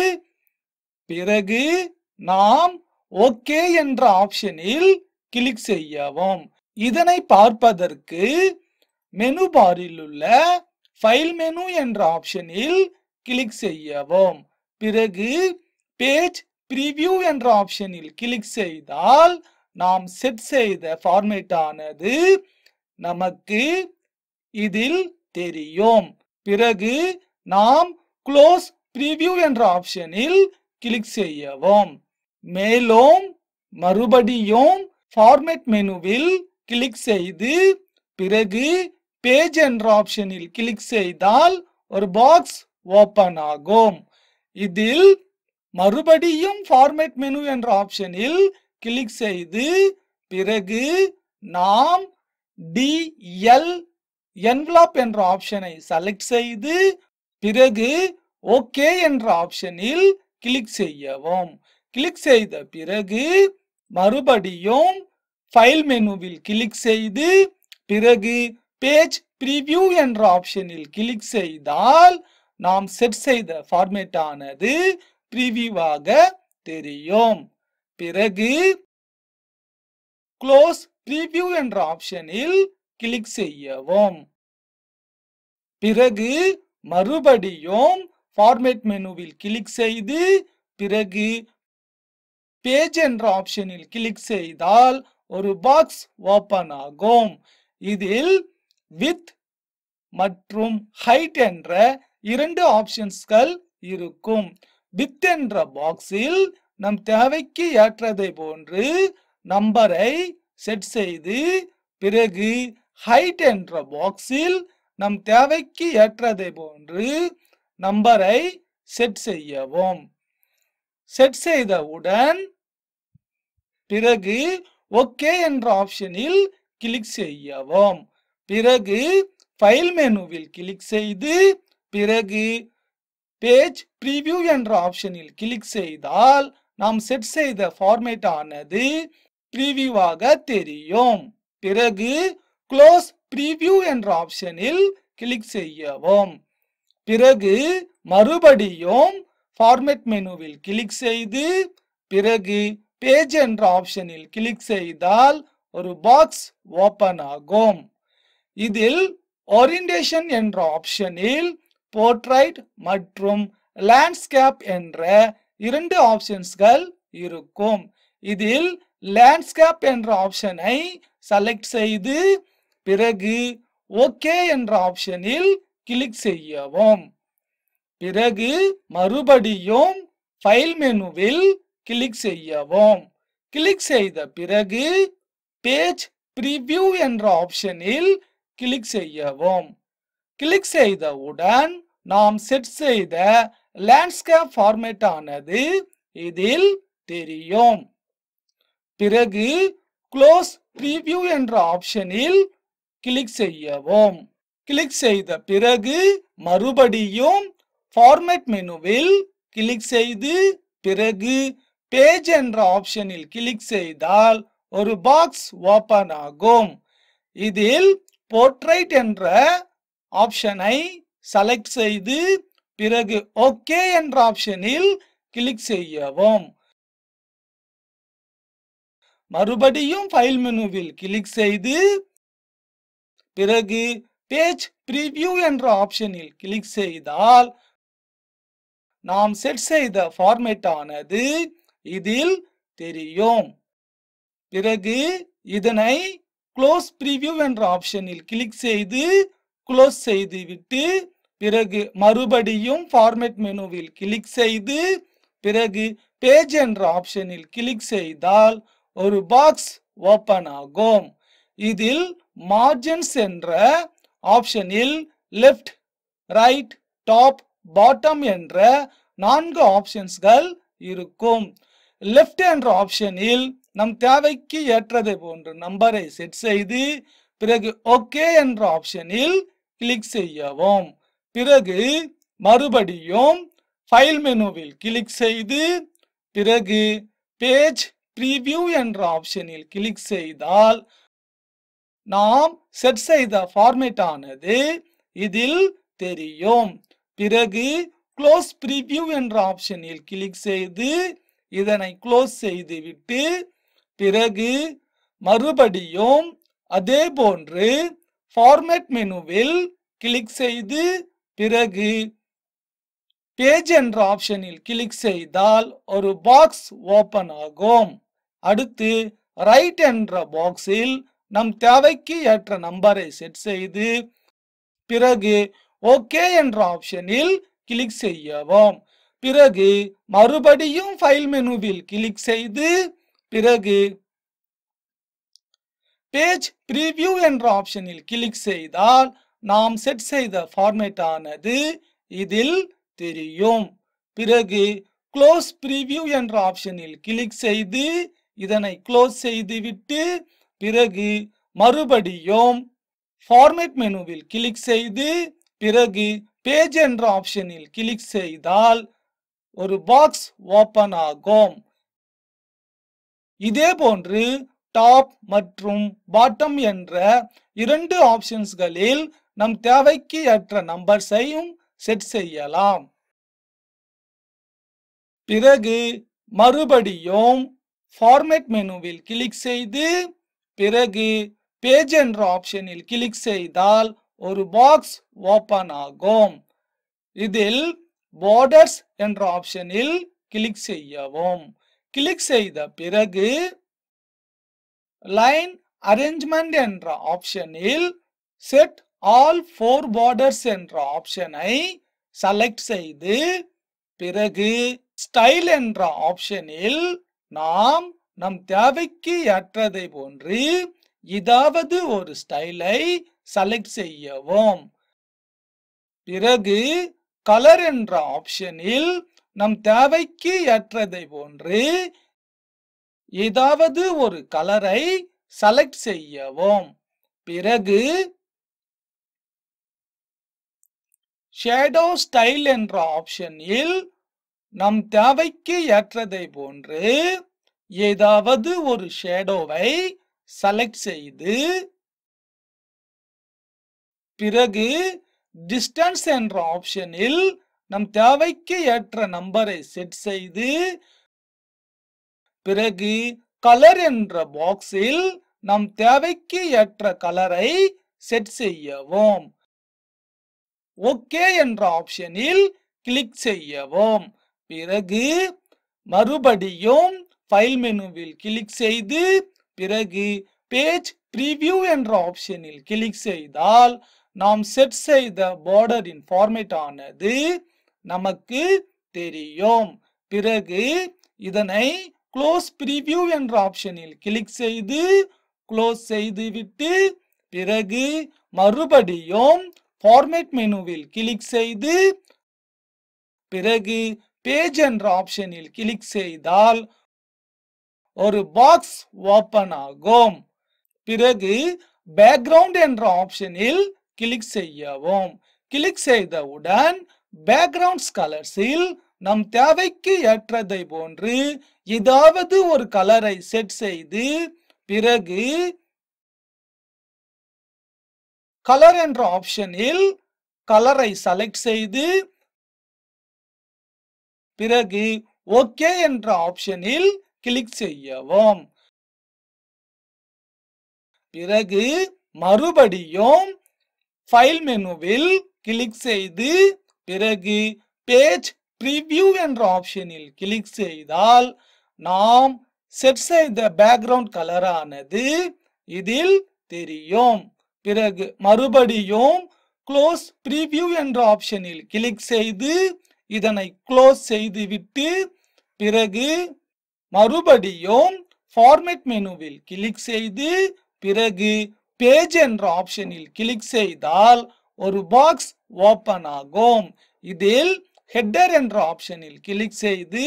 பிறகு நாம் ஓகே என்ற ஆப்ஷனில் கிளிக் செய்யவும் இதனை பார்ப்பதற்கு மெனு பாரில் உள்ள ஃபைல் மெனு என்ற ஆப்ஷனில் கிளிக் செய்யவும் பிறகு பேஜ் பிரிவியூ என்ற ஆப்ஷனில் கிளிக் செய்தால் நாம் செட் செய்த ஃபார்மேட் ஆனது நமக்கு இதில் தெரியும் பிறகு நாம் க்ளோஸ் பிரிவியூ என்ற ஆப்ஷனில் கிளிக் செய்யவும் மேலும் மறுபடியும் ஃபார்மேட் மெனுவில் கிளிக் செய்து பிறகு பேஜ் என்ற ஆப்ஷனில் கிளிக் செய்தால் ஒரு பாக்ஸ் ஓபன் ஆகும் இதில் மறுபடியும் ஃபார்மேட் மெனு என்ற ஆப்ஷனில் கிளிக் செய்து பிறகு நாம் டிஎல் என்வலப் என்ற ஆப்ஷனை செலக்ட் செய்து பிறகு ஓகே என்ற ஆப்ஷனில் கிளிக் செய்யவும் கிளிக் செய்த பிறகு மறுபடியும் ஃபைல் மெனுவில் கிளிக் செய்து பிறகு பேஜ் பிரிவியூ என்ற ஆப்ஷனில் கிளிக் செய்தால் நாம் செட் செய்த ஃபார்மேட் ஆனது பிரிவியூவாக தெரியும் பிறகு க்ளோஸ் பிரிவியூ என்ற ஆப்ஷனில் கிளிக் செய்யவும் பிறகு மறுபடியும் ஃபார்மேட் மெனுவில் கிளிக் செய்து பிறகு பேஜ் என்ற ஆப்ஷனில் கிளிக் செய்தால் ஒரு பாக்ஸ் ஓபன் ஆகும் இதில் வித் மற்றும் ஹைட் என்ற இரண்டு ஆப்ஷன்ஸ்கள் இருக்கும் வித் என்ற பாக்ஸில் நம் தேவைக்கு ஏற்றதை போன்று நம்பரை செட் செய்து பிறகு ஹைட் என்ற பாக்ஸில் நம் தேவைக்கு ஏற்றதை போன்று நம்பரை செட் செய்யவும் செட் செய்தவுடன் பிறகு ஓகே என்ற ஆப்ஷனில் கிளிக் செய்யவும் பிறகு ஃபைல் மெனுவில் கிளிக் செய்து பிறகு பேஜ் பிரிவியூ என்ற ஆப்ஷனில் கிளிக் செய்தால் நாம் செட் செய்த ஃபார்மேட் ஆனது பிரிவியூவாக தெரியும் பிறகு க்ளோஸ் பிரிவியூ என்ற ஆப்ஷனில் கிளிக் செய்யவும் பிறகு மறுபடியும் ஃபார்மேட் மெனுவில் கிளிக் செய்து பிறகு பேஜ் என்ற ஆப்ஷனில் கிளிக் செய்தால் ஒரு பாக்ஸ் ஓபன் ஆகும் இதில் ஓரியன்டேஷன் என்ற ஆப்ஷனில் போர்ட்ரைட் மற்றும் லேண்ட்ஸ்கேப் என்ற இரண்டு ஆப்ஷன்ஸ்கள் இருக்கும் இதில் லேண்ட்ஸ்கேப் என்ற ஆப்ஷனை செலக்ட் செய்து பிறகு ஓகே என்ற ஆப்ஷனில் கிளிக் செய்யவும் பிறகு மறுபடியும் ஃபைல் மெனுவில் கிளிக் செய்யவும் கிளிக் செய்த பிறகு பேஜ் பிரிவியூ என்ற ஆப்ஷனில் கிளிக் செய்யவும் கிளிக் செய்தவுடன் நாம் செட் செய்த லேண்ட்ஸ்கேப் ஃபார்மேட் ஆனது இதில் தெரியும் பிறகு க்ளோஸ் பிரிவியூ என்ற ஆப்ஷனில் கிளிக் செய்யவும் கிளிக் செய்த பிறகு மறுபடியும் ஃபார்மேட் மெனுவில் கிளிக் செய்து பிறகு பேஜ் என்ற ஆப்ஷனில் கிளிக் செய்தால் ஒரு பாக்ஸ் ஓபன் ஆகும் இதில் போர்ட்ரைட் என்ற ஆப்ஷனை செலக்ட் செய்து பிறகு ஓகே என்ற ஆப்ஷனில் கிளிக் செய்யவும் மறுபடியும் ஃபைல் மெனுவில் கிளிக் செய்து பிறகு பேஜ் preview என்ற ஆப்ஷனில் கிளிக் செய்தால் நாம் செட் செய்த ஃபார்மேட் ஆனது இதில் தெரியும் பிறகு இதனை க்ளோஸ் preview என்ற ஆப்ஷனில் கிளிக் செய்து க்ளோஸ் செய்துவிட்டு பிறகு மறுபடியும் ஃபார்மேட் மெனுவில் கிளிக் செய்து பிறகு பேஜ் என்ற ஆப்ஷனில் கிளிக் செய்தால் ஒரு பாக்ஸ் ஓபன் ஆகும் இதில் மார்ஜின்ஸ் என்ற ஆப்ஷனில் லெஃப்ட் ரைட் டாப் பாட்டம் என்ற நான்கு ஆப்ஷன்ஸ்கள் இருக்கும் லெஃப்ட் என்ற ஆப்ஷனில் நம் தேவைக்கு ஏற்றதை போன்ற நம்பரை செட் செய்து பிறகு ஓகே என்ற ஆப்ஷனில் கிளிக் செய்யவும் பிறகு மறுபடியும் ஃபைல் மெனுவில் கிளிக் செய்து பிறகு பேஜ் preview என்ற ஆப்ஷனில் கிளிக் செய்தால் நாம் செட் செய்த ஃபார்மேட் ஆனது இதில் தெரியும் பிறகு க்ளோஸ் preview என்ற ஆப்ஷனில் கிளிக் செய்து இதனை க்ளோஸ் செய்துவிட்டு பிறகு மறுபடியும் அதே போன்று ஃபார்மேட் மெனுவில் கிளிக் செய்து பிறகு பேஜ் என்ற ஆப்ஷனில் கிளிக் செய்தால் ஒரு பாக்ஸ் ஓபன் ஆகும் அடுத்து ரைட் என்ற பாக்ஸில் நம் தேவைக்கு ஏற்ற நம்பரை செட் செய்து பிறகு ஓகே என்ற ஆப்ஷனில் கிளிக் செய்யவும் பிறகு மறுபடியும் ஃபைல் மெனுவில் கிளிக் செய்து பிறகு பேஜ் preview என்ற ஆப்ஷனில் கிளிக் செய்தால் நாம் செட் செய்த ஃபார்மேட் ஆனது இதில் தெரியும் பிறகு க்ளோஸ் preview என்ற ஆப்ஷனில் கிளிக் செய்து இதனை க்ளோஸ் செய்துவிட்டு பிறகு மறுபடியும் ஃபார்மேட் மெனுவில் கிளிக் செய்து பிறகு பேஜ் என்ற ஆப்ஷனில் கிளிக் செய்தால் ஒரு பாக்ஸ் ஓபன் ஆகும் இதே போன்று டாப் மற்றும் பாட்டம் என்ற இரண்டு ஆப்ஷன்ஸ்களில் நம் தேவைக்கு ஏற்ற நம்பர்ஸையும் செட் செய்யலாம் பிறகு மறுபடியும் ஃபார்மேட் மெனுவில் கிளிக் செய்து பிறகு பேஜ் என்ற ஆப்ஷனில் கிளிக் செய்தால் ஒரு பாக்ஸ் ஓபன் ஆகும் இதில் பார்டர்ஸ் என்ற ஆப்ஷனில் கிளிக் செய்யவும் கிளிக் செய்த பிறகு லைன் அரேஞ்ச்மெண்ட் என்ற ஆப்ஷனில் செட் ஆல் ஃபோர் பார்டர்ஸ் என்ற ஆப்ஷனை செலக்ட் செய்து பிறகு ஸ்டைல் என்ற ஆப்ஷனில் நாம் நம் தேவைக்கு ஏற்றதை போன்று ஏதாவது ஒரு ஸ்டைலை செலக்ட் செய்யவும் பிறகு கலர் என்ற ஆப்ஷனில் நம் தேவைக்கு ஏற்றதை போன்று ஏதாவது ஒரு கலரை செலக்ட் செய்யவும் பிறகு ஷேடோ ஸ்டைல் என்ற ஆப்ஷனில் நம் தேவைக்கு ஏற்றதை போன்று ஏதாவது ஒரு ஷேடோவை செலக்ட் செய்து பிறகு டிஸ்டன்ஸ் என்ற ஆப்ஷனில் நம் தேவைக்கு ஏற்ற நம்பரை செட் செய்து பிறகு கலர் என்ற பாக்ஸில் நம் தேவைக்கு ஏற்ற கலரை செட் செய்யவும் ஓகே என்ற ஆப்ஷனில் கிளிக் செய்யவும் பிறகு மறுபடியும் ஃபைல் மெனுவில் கிளிக் செய்து பிறகு பேஜ் preview என்ற ஆப்ஷனில் கிளிக் செய்தால் நாம் செட் செய்த பார்டரின் ஃபார்மேட் ஆனது நமக்கு தெரியும் பிறகு இதனை க்ளோஸ் preview என்ற ஆப்ஷனில் கிளிக் செய்து க்ளோஸ் செய்துவிட்டு பிறகு மறுபடியும் ஃபார்மேட் மெனுவில் கிளிக் செய்து பிறகு பேஜ் என்ற ஆப்ஷனில் கிளிக் செய்தால் ஒரு பாக்ஸ் ஓபன் ஆகும் பிறகு பேக்ரவுண்ட் என்ற ஆப்ஷனில் கிளிக் செய்யவும் கிளிக் செய்தவுடன் பேக்ரவுண்ட்ஸ் கலர்ஸில் நம் தேவைக்கு ஏற்றதை போன்று ஏதாவது ஒரு கலரை செட் செய்து பிறகு கலர் என்ற ஆப்ஷனில் கலரை செலக்ட் செய்து பிறகு ஓகே என்ற ஆப்ஷனில் கிளிக் செய்யவும் பிறகு மறுபடியும் ஃபைல் மெனுவில் கிளிக் செய்து பிறகு பேஜ் ப்ரிவ்யூ என்ற ஆப்ஷனில் கிளிக் செய்தால் நாம் செட் செய்த பேக்ரவுண்ட் கலரானது இதில் தெரியும் பிறகு மறுபடியும் க்ளோஸ் ப்ரிவ்யூ என்ற ஆப்ஷனில் கிளிக் செய்து இதனை க்ளோஸ் செய்துவிட்டு பிறகு மறுபடியும் ஃபார்மேட் மெனுவில் கிளிக் செய்து பிறகு பேஜ் என்ற ஆப்ஷனில் கிளிக் செய்தால் ஒரு பாக்ஸ் ஓபன் ஆகும் இதில் ஹெட்டர் என்ற ஆப்ஷனில் கிளிக் செய்து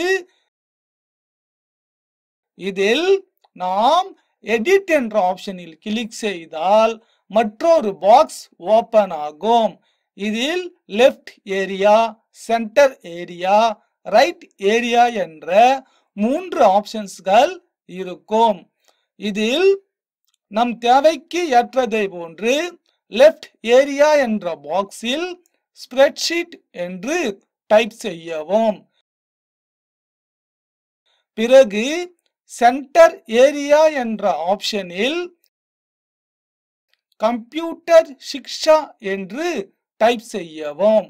இதில் நாம் எடிட் என்ற ஆப்ஷனில் கிளிக் செய்தால் மற்றொரு பாக்ஸ் ஓபன் ஆகும் இதில் left area centre area right area என்ற மூன்று ஆப்ஷன்ஸ்கள் இருக்கும் இதில் நம் தேவைக்கு ஏற்றதை போன்று லெஃப்ட் ஏரியா என்ற பாக்ஸில் ஸ்ப்ரெட்ஷீட் என்று டைப் செய்யவும் பிறகு சென்டர் ஏரியா என்ற ஆப்ஷனில் கம்ப்யூட்டர் சிக்ஷா என்று டைப் செய்யவும்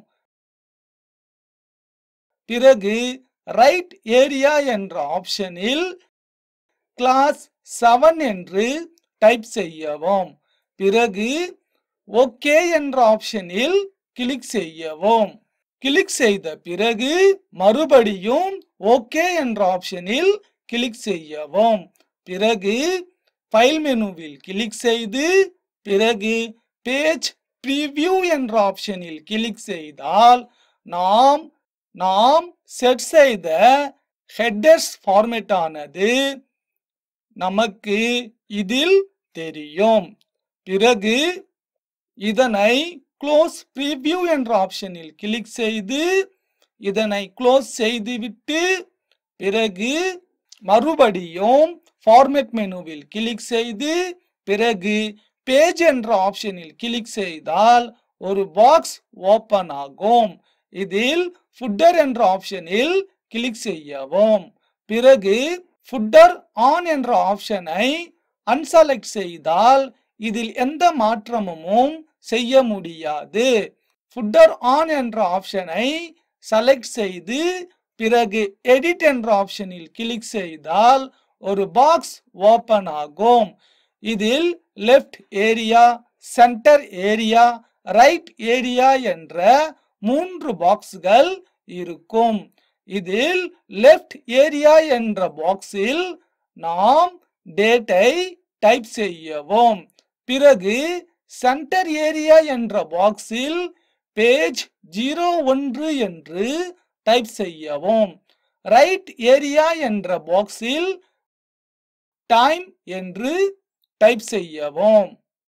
பிறகு ரைட் ஏரியா என்ற ஆப்ஷனில் கிளாஸ் செவன் என்று டைப் செய்யவும் பிறகு ஓகே என்ற ஆப்ஷனில் கிளிக் செய்யவும் கிளிக் செய்த பிறகு மறுபடியும் ஓகே என்ற ஆப்ஷனில் கிளிக் செய்யவும் பிறகு ஃபைல் மெனுவில் கிளிக் செய்து பிறகு பேஜ் ப்ரிவ்யூ என்ற ஆப்ஷனில் கிளிக் செய்தால் நாம் நாம் செட் செய்த ஹெட்டர்ஸ் ஃபார்மேட் ஆனது நமக்கு இதில் தெரியும் பிறகு இதனை க்ளோஸ் ப்ரிவ்யூ என்ற ஆப்ஷனில் கிளிக் செய்து இதனை க்ளோஸ் செய்துவிட்டு பிறகு மறுபடியும் ஃபார்மேட் மெனுவில் கிளிக் செய்து பிறகு பேஜ் என்ற ஆப்ஷனில் கிளிக் செய்தால் ஒரு பாக்ஸ் ஓபன் ஆகும் இதில் ஃபுட்டர் என்ற ஆப்ஷனில் கிளிக் செய்யவும் பிறகு ஃபுட்டர் ஆன் என்ற ஆப்ஷனை அன்செலக்ட் செய்தால் இதில் எந்த மாற்றமும் செய்ய முடியாது ஃபுட்டர் ஆன் என்ற ஆப்ஷனை செலக்ட் செய்து பிறகு எடிட் என்ற ஆப்ஷனில் கிளிக் செய்தால் ஒரு பாக்ஸ் ஓபன் ஆகும் இதில் left area centre area right area என்ற மூன்று பாக்ஸ்கள் இருக்கும் இதில் லெஃப்ட் ஏரியா என்ற பாக்ஸில் நாம் டேட்டை டைப் செய்யவும் பிறகு சென்டர் ஏரியா என்ற பாக்ஸில் பேஜ் ஜீரோ ஒன்று என்று டைப் செய்யவும் ரைட் ஏரியா என்ற பாக்ஸில் டைம் என்று டைப் செய்யவும்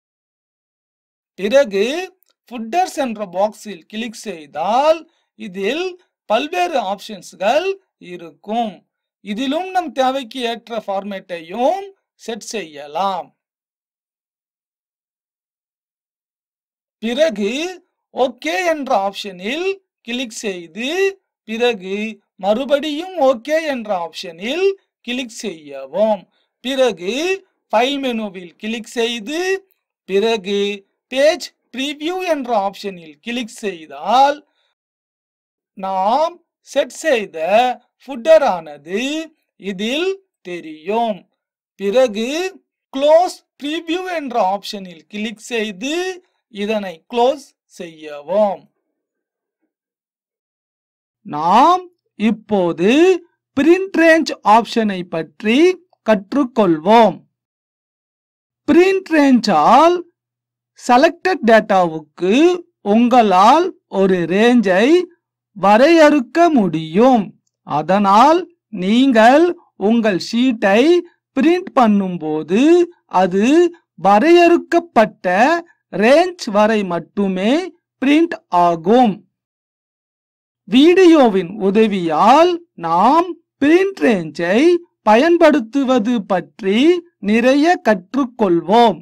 பிறகு ஃபுட்டர்ஸ் என்ற பாக்ஸில் கிளிக் செய்தால் இதில் பல்வேறு ஆப்ஷன்ஸ்கள் இருக்கும் இதிலும் நம் தேவைக்கு ஏற்ற ஃபார்மேட்டையும் செட் செய்யலாம் பிறகு ஓகே என்ற ஆப்ஷனில் கிளிக் செய்து பிறகு மறுபடியும் ஓகே என்ற ஆப்ஷனில் கிளிக் செய்யவும் பிறகு ஃபைல் மெனுவில் கிளிக் செய்து பிறகு பேஜ் ப்ரிவ்யூ என்ற ஆப்ஷனில் கிளிக் செய்தால் நாம் செட் செய்த ஃபுட்டர் ஆனது இதில் தெரியும் பிறகு க்ளோஸ் ப்ரிவ்யூ என்ற ஆப்ஷனில் கிளிக் செய்து இதனை க்ளோஸ் செய்யவும் நாம் இப்போது பிரிண்ட் ரேஞ்ச் ஆப்ஷனை பற்றி கற்றுக்கொள்வோம் பிரிண்ட் ரேஞ்சால் செலக்டட் டேட்டாவுக்கு உங்களால் ஒரு ரேஞ்சை வரையறுக்க முடியும் அதனால் நீங்கள் உங்கள் ஷீட்டை பிரிண்ட் பண்ணும்போது அது வரையறுக்கப்பட்ட ரேஞ்ச் வரை மட்டுமே பிரிண்ட் ஆகும் வீடியோவின் உதவியால் நாம் பிரிண்ட் ரேஞ்சை பயன்படுத்துவது பற்றி நிறைய கற்றுக்கொள்வோம்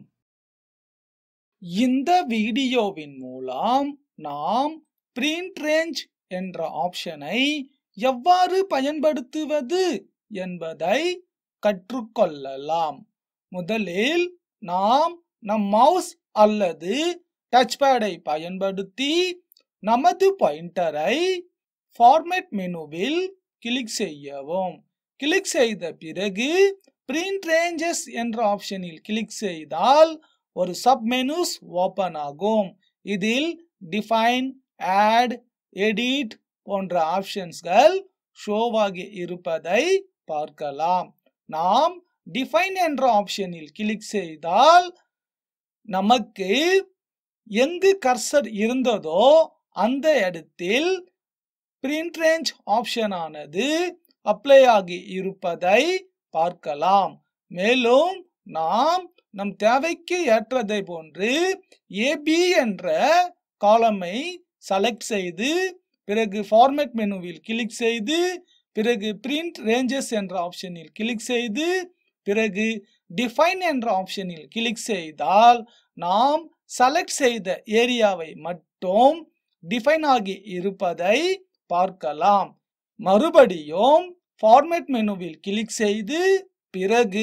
இந்த வீடியோவின் மூலம் நாம் பிரிண்ட் ரேஞ்ச் என்ற ஆப்ஷனை எவ்வாறு பயன்படுத்துவது என்பதை கற்றுக்கொள்ளலாம் முதலில் நாம் நம் மவுஸ் அல்லது டச்பேடை பயன்படுத்தி நமது பாயிண்டரை ஃபார்மேட் மெனுவில் கிளிக் செய்யவும் கிளிக் செய்த பிறகு பிரிண்ட் ரேஞ்சஸ் என்ற ஆப்ஷனில் கிளிக் செய்தால் ஒரு சப் மெனுஸ் ஓபன் ஆகும் இதில் டிஃபைன் ஆட் எடிட் போன்ற ஆப்ஷன்ஸ்கள் ஷோவாகி இருப்பதை பார்க்கலாம் நாம் டிஃபைன் என்ற ஆப்ஷனில் கிளிக் செய்தால் நமக்கு எங்கு கர்சர் இருந்ததோ அந்த இடத்தில் பிரிண்ட் ரேஞ்ச் ஆப்ஷன் ஆனது அப்ளை ஆகி இருப்பதை பார்க்கலாம் மேலும் நாம் நம் தேவைக்கு ஏற்றதை போன்று ஏபி என்ற காலமை செலக்ட் செய்து பிறகு ஃபார்மேட் மெனுவில் கிளிக் செய்து பிறகு பிரிண்ட் ரேஞ்சஸ் என்ற ஆப்ஷனில் கிளிக் செய்து பிறகு டிஃபைன் என்ற ஆப்ஷனில் கிளிக் செய்தால் நாம் செலக்ட் செய்த ஏரியாவை மட்டும் டிஃபைன் ஆகி இருப்பதை பார்க்கலாம் மறுபடியும் ஃபார்மேட் மெனுவில் கிளிக் செய்து பிறகு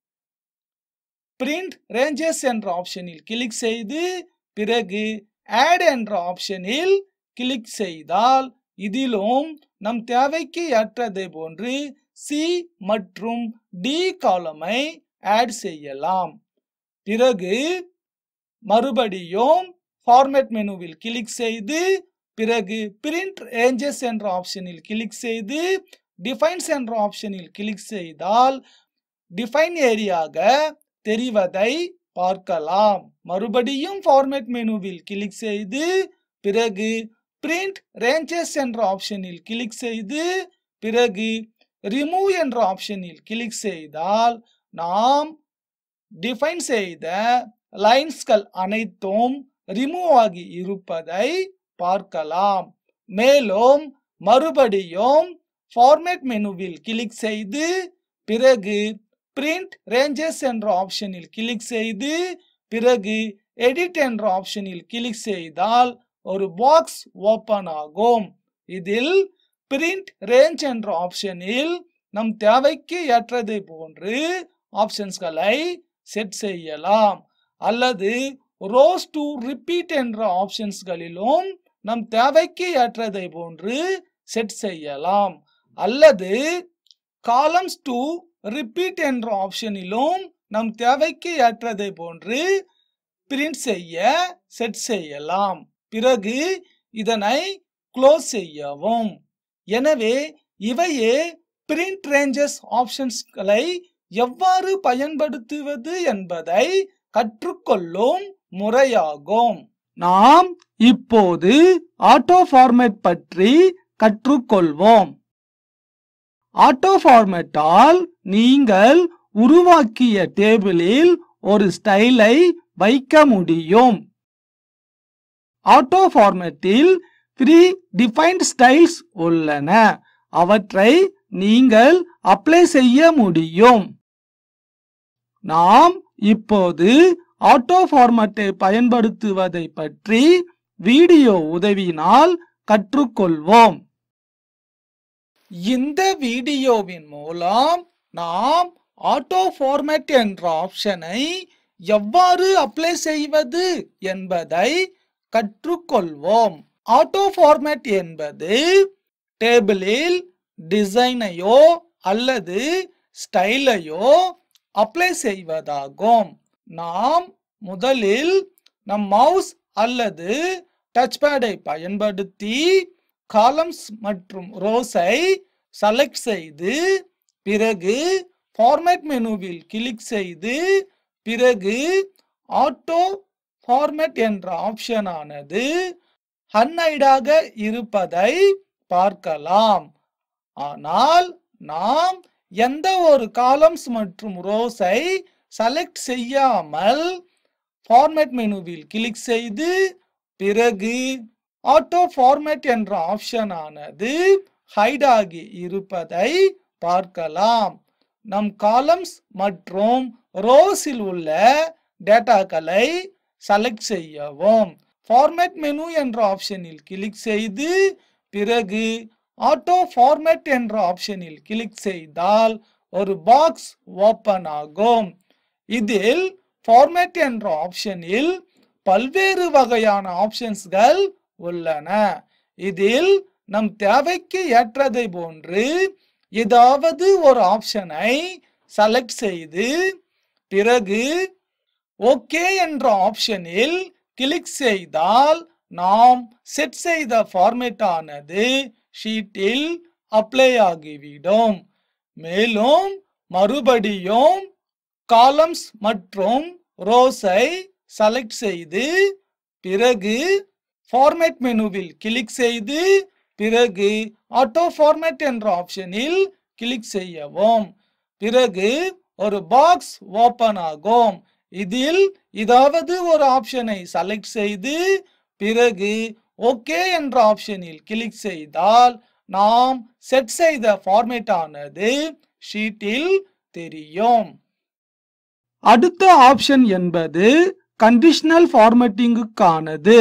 பிரிண்ட் ரேஞ்சஸ் என்ற ஆப்ஷனில் கிளிக் செய்து பிறகு ஆட் என்ற ஆப்ஷனில் கிளிக் செய்தால் இதிலும் நம் தேவைக்கு ஏற்றதை போன்று சி மற்றும் டி காலமை ஆட் செய்யலாம் பிறகு மறுபடியும் ஃபார்மேட் மெனுவில் கிளிக் செய்து பிறகு பிரிண்ட் ரேஞ்சஸ் என்ற ஆப்ஷனில் கிளிக் செய்து டிஃபைன்ஸ் என்ற ஆப்ஷனில் கிளிக் செய்தால் டிஃபைன் ஏரியாக தெரிவதை பார்க்கலாம் மறுபடியும் ஃபார்மேட் மெனுவில் கிளிக் செய்து பிறகு பிரிண்ட் ரேஞ்சஸ் என்ற ஆப்ஷனில் கிளிக் செய்து பிறகு ரிமூவ் என்ற ஆப்ஷனில் கிளிக் செய்தால் நாம் டிஃபைன் செய்த லைன்ஸ்கள் அனைத்தும் ரிமூவ் ஆகி இருப்பதை பார்க்கலாம் மேலும் மறுபடியும் ஃபார்மேட் மெனுவில் கிளிக் செய்து பிறகு பிரிண்ட் ரேஞ்சஸ் என்ற ஆப்ஷனில் கிளிக் செய்து பிறகு எடிட் என்ற ஆப்ஷனில் கிளிக் செய்தால் ஒரு பாக்ஸ் ஓபன் ஆகும் இதில் பிரிண்ட் ரேஞ்ச் என்ற ஆப்ஷனில் நம் தேவைக்கு ஏற்றதை போன்று ஆப்ஷன்ஸ்களை செட் செய்யலாம் அல்லது ரோஸ் டு ரிப்பீட் என்ற ஆப்ஷன்ஸ்களிலும் நம் தேவைக்கு ஏற்றதை போன்று செட் செய்யலாம் அல்லது காலம்ஸ் டு ரிப்பீட் என்ற ஆப்ஷனிலும் நம் தேவைக்கு ஏற்றதை போன்று பிரிண்ட் செய்ய செட் செய்யலாம் பிறகு இதனை க்ளோஸ் செய்யவும் எனவே இவையே பிரிண்ட் ரேஞ்சஸ் ஆப்ஷன்ஸ்களை எவ்வாறு பயன்படுத்துவது என்பதை கற்றுக்கொள்ளும் முறையாகும் நாம் இப்போது ஆட்டோ ஃபார்மேட் பற்றி கற்றுக்கொள்வோம் ஆட்டோ ஃபார்மேட்டால் நீங்கள் உருவாக்கிய டேபிளில் ஒரு ஸ்டைலை வைக்க முடியும் ஆட்டோ ஃபார்மேட்டில் ப்ரீ டிஃபைன்ட் ஸ்டைல்ஸ் உள்ளன அவற்றை நீங்கள் அப்ளை செய்ய முடியும் நாம் இப்போது ஆட்டோ ஃபார்மேட்டை பயன்படுத்துவதை பற்றி வீடியோ உதவியினால் கற்றுக்கொள்வோம் இந்த வீடியோவின் மூலம் நாம் ஆட்டோ ஃபார்மேட் என்ற ஆப்ஷனை எவ்வாறு அப்ளை செய்வது என்பதை கற்றுக்கொள்வோம் ஆட்டோ ஃபார்மேட் என்பது டேபிளில் டிசைனையோ அல்லது ஸ்டைலையோ அப்ளை செய்வதாகும் நாம் முதலில் நம் மவுஸ் அல்லது டச்பேடை பயன்படுத்தி காலம்ஸ் மற்றும் ரோஸை செலக்ட் செய்து பிறகு ஃபார்மேட் மெனுவில் கிளிக் செய்து பிறகு ஆட்டோ ஃபார்மேட் என்ற ஆப்ஷன் ஆனது ஹன்னைடாக இருப்பதை பார்க்கலாம் ஆனால் நாம் எந்த ஒரு காலம்ஸ் மற்றும் ரோஸை செலக்ட் செய்யாமல் ஃபார்மேட் மெனுவில் கிளிக் செய்து பிறகு ஆட்டோ ஃபார்மேட் என்ற ஆப்ஷன் ஆனது ஹைட் ஆகி இருப்பதை பார்க்கலாம் நம் காலம்ஸ் மற்றும் ரோஸில் உள்ள டேட்டாக்களை செலக்ட் செய்யவும் ஃபார்மேட் மெனு என்ற ஆப்ஷனில் கிளிக் செய்து பிறகு ஆட்டோ ஃபார்மேட் என்ற ஆப்ஷனில் கிளிக் செய்தால் ஒரு பாக்ஸ் ஓபன் ஆகும் இதில் ஃபார்மேட் என்ற ஆப்ஷனில் பல்வேறு வகையான ஆப்ஷன்ஸ்கள் உள்ளன இதில் நம் தேவைக்கு ஏற்றதை போன்று ஏதாவது ஒரு ஆப்ஷனை செலக்ட் செய்து பிறகு ஓகே என்ற ஆப்ஷனில் கிளிக் செய்தால் நாம் செட் செய்த ஃபார்மேட் ஆனது ஷீட்டில் அப்ளை ஆகிவிடும் மேலும் மறுபடியும் காலம்ஸ் மற்றும் ரோஸை செலக்ட் செய்து பிறகு ஃபார்மேட் மெனுவில் கிளிக் செய்து பிறகு ஆட்டோ ஃபார்மேட் என்ற ஆப்ஷனில் கிளிக் செய்யவும் பிறகு ஒரு பாக்ஸ் ஓபன் ஆகும் இதில் ஏதாவது ஒரு ஆப்ஷனை செலக்ட் செய்து பிறகு ஓகே என்ற ஆப்ஷனில் கிளிக் செய்தால் நாம் செட் செய்த ஃபார்மேட் ஆனது ஷீட்டில் தெரியும் அடுத்த ஆப்ஷன் என்பது கண்டிஷனல் ஃபார்மேட்டிங்குக்கானது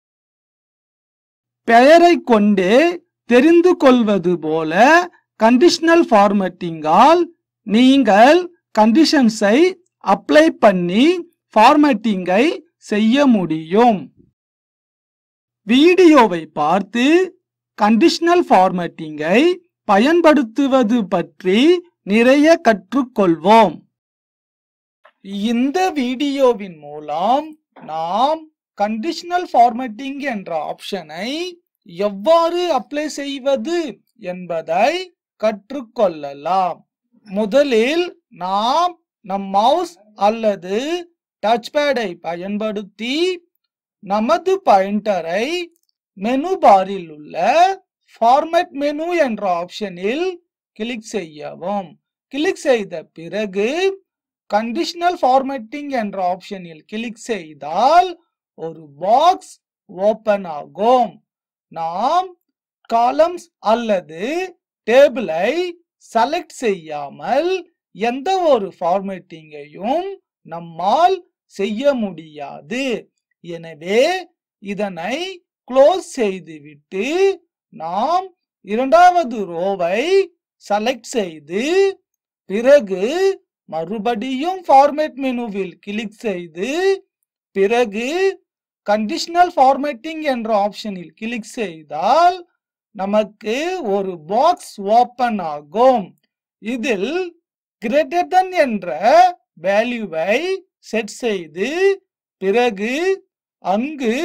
பெயரை கொண்டே தெரிந்து கொள்வது போல கண்டிஷனல் ஃபார்மேட்டிங்கால் நீங்கள் கண்டிஷன்ஸை அப்ளை பண்ணி ஃபார்மேட்டிங்கை செய்ய முடியும் வீடியோவை பார்த்து கண்டிஷனல் ஃபார்மேட்டிங்கை பயன்படுத்துவது பற்றி நிறைய கற்றுக்கொள்வோம் இந்த வீடியோவின் மூலம் நாம் கண்டிஷனல் ஃபார்மேட்டிங் என்ற ஆப்ஷனை எவ்வாறு அப்ளை செய்வது என்பதை கற்றுக்கொள்ளலாம் முதலில் நாம் நம் மவுஸ் அல்லது டச் பேடை பயன்படுத்தி நமது பாயிண்டரை மெனு பாரில் உள்ள ஃபார்மேட் மெனு என்ற ஆப்ஷனில் கிளிக் செய்யவும் கிளிக் செய்த பிறகு கண்டிஷனல் ஃபார்மேட்டிங் என்ற ஆப்ஷனில் கிளிக் செய்தால் ஒரு பாக்ஸ் ஓபன் ஆகும் நாம் காலம்ஸ் அல்லது டேபிளை செலக்ட் செய்யாமல் எந்த ஒரு ஃபார்மேட்டிங்கையும் நம்மால் செய்ய முடியாது எனவே இதனை க்ளோஸ் செய்துவிட்டு நாம் இரண்டாவது ரோவை செலக்ட் செய்து பிறகு மறுபடியும் ஃபார்மேட் மெனுவில் கிளிக் செய்து பிறகு கண்டிஷனல் ஃபார்மேட்டிங் என்ற ஆப்ஷனில் கிளிக் செய்தால் நமக்கு ஒரு பாக்ஸ் ஓபன் ஆகும் இதில் கிரேட்டர் than என்ற வேல்யூவை செட் செய்து பிறகு அங்கு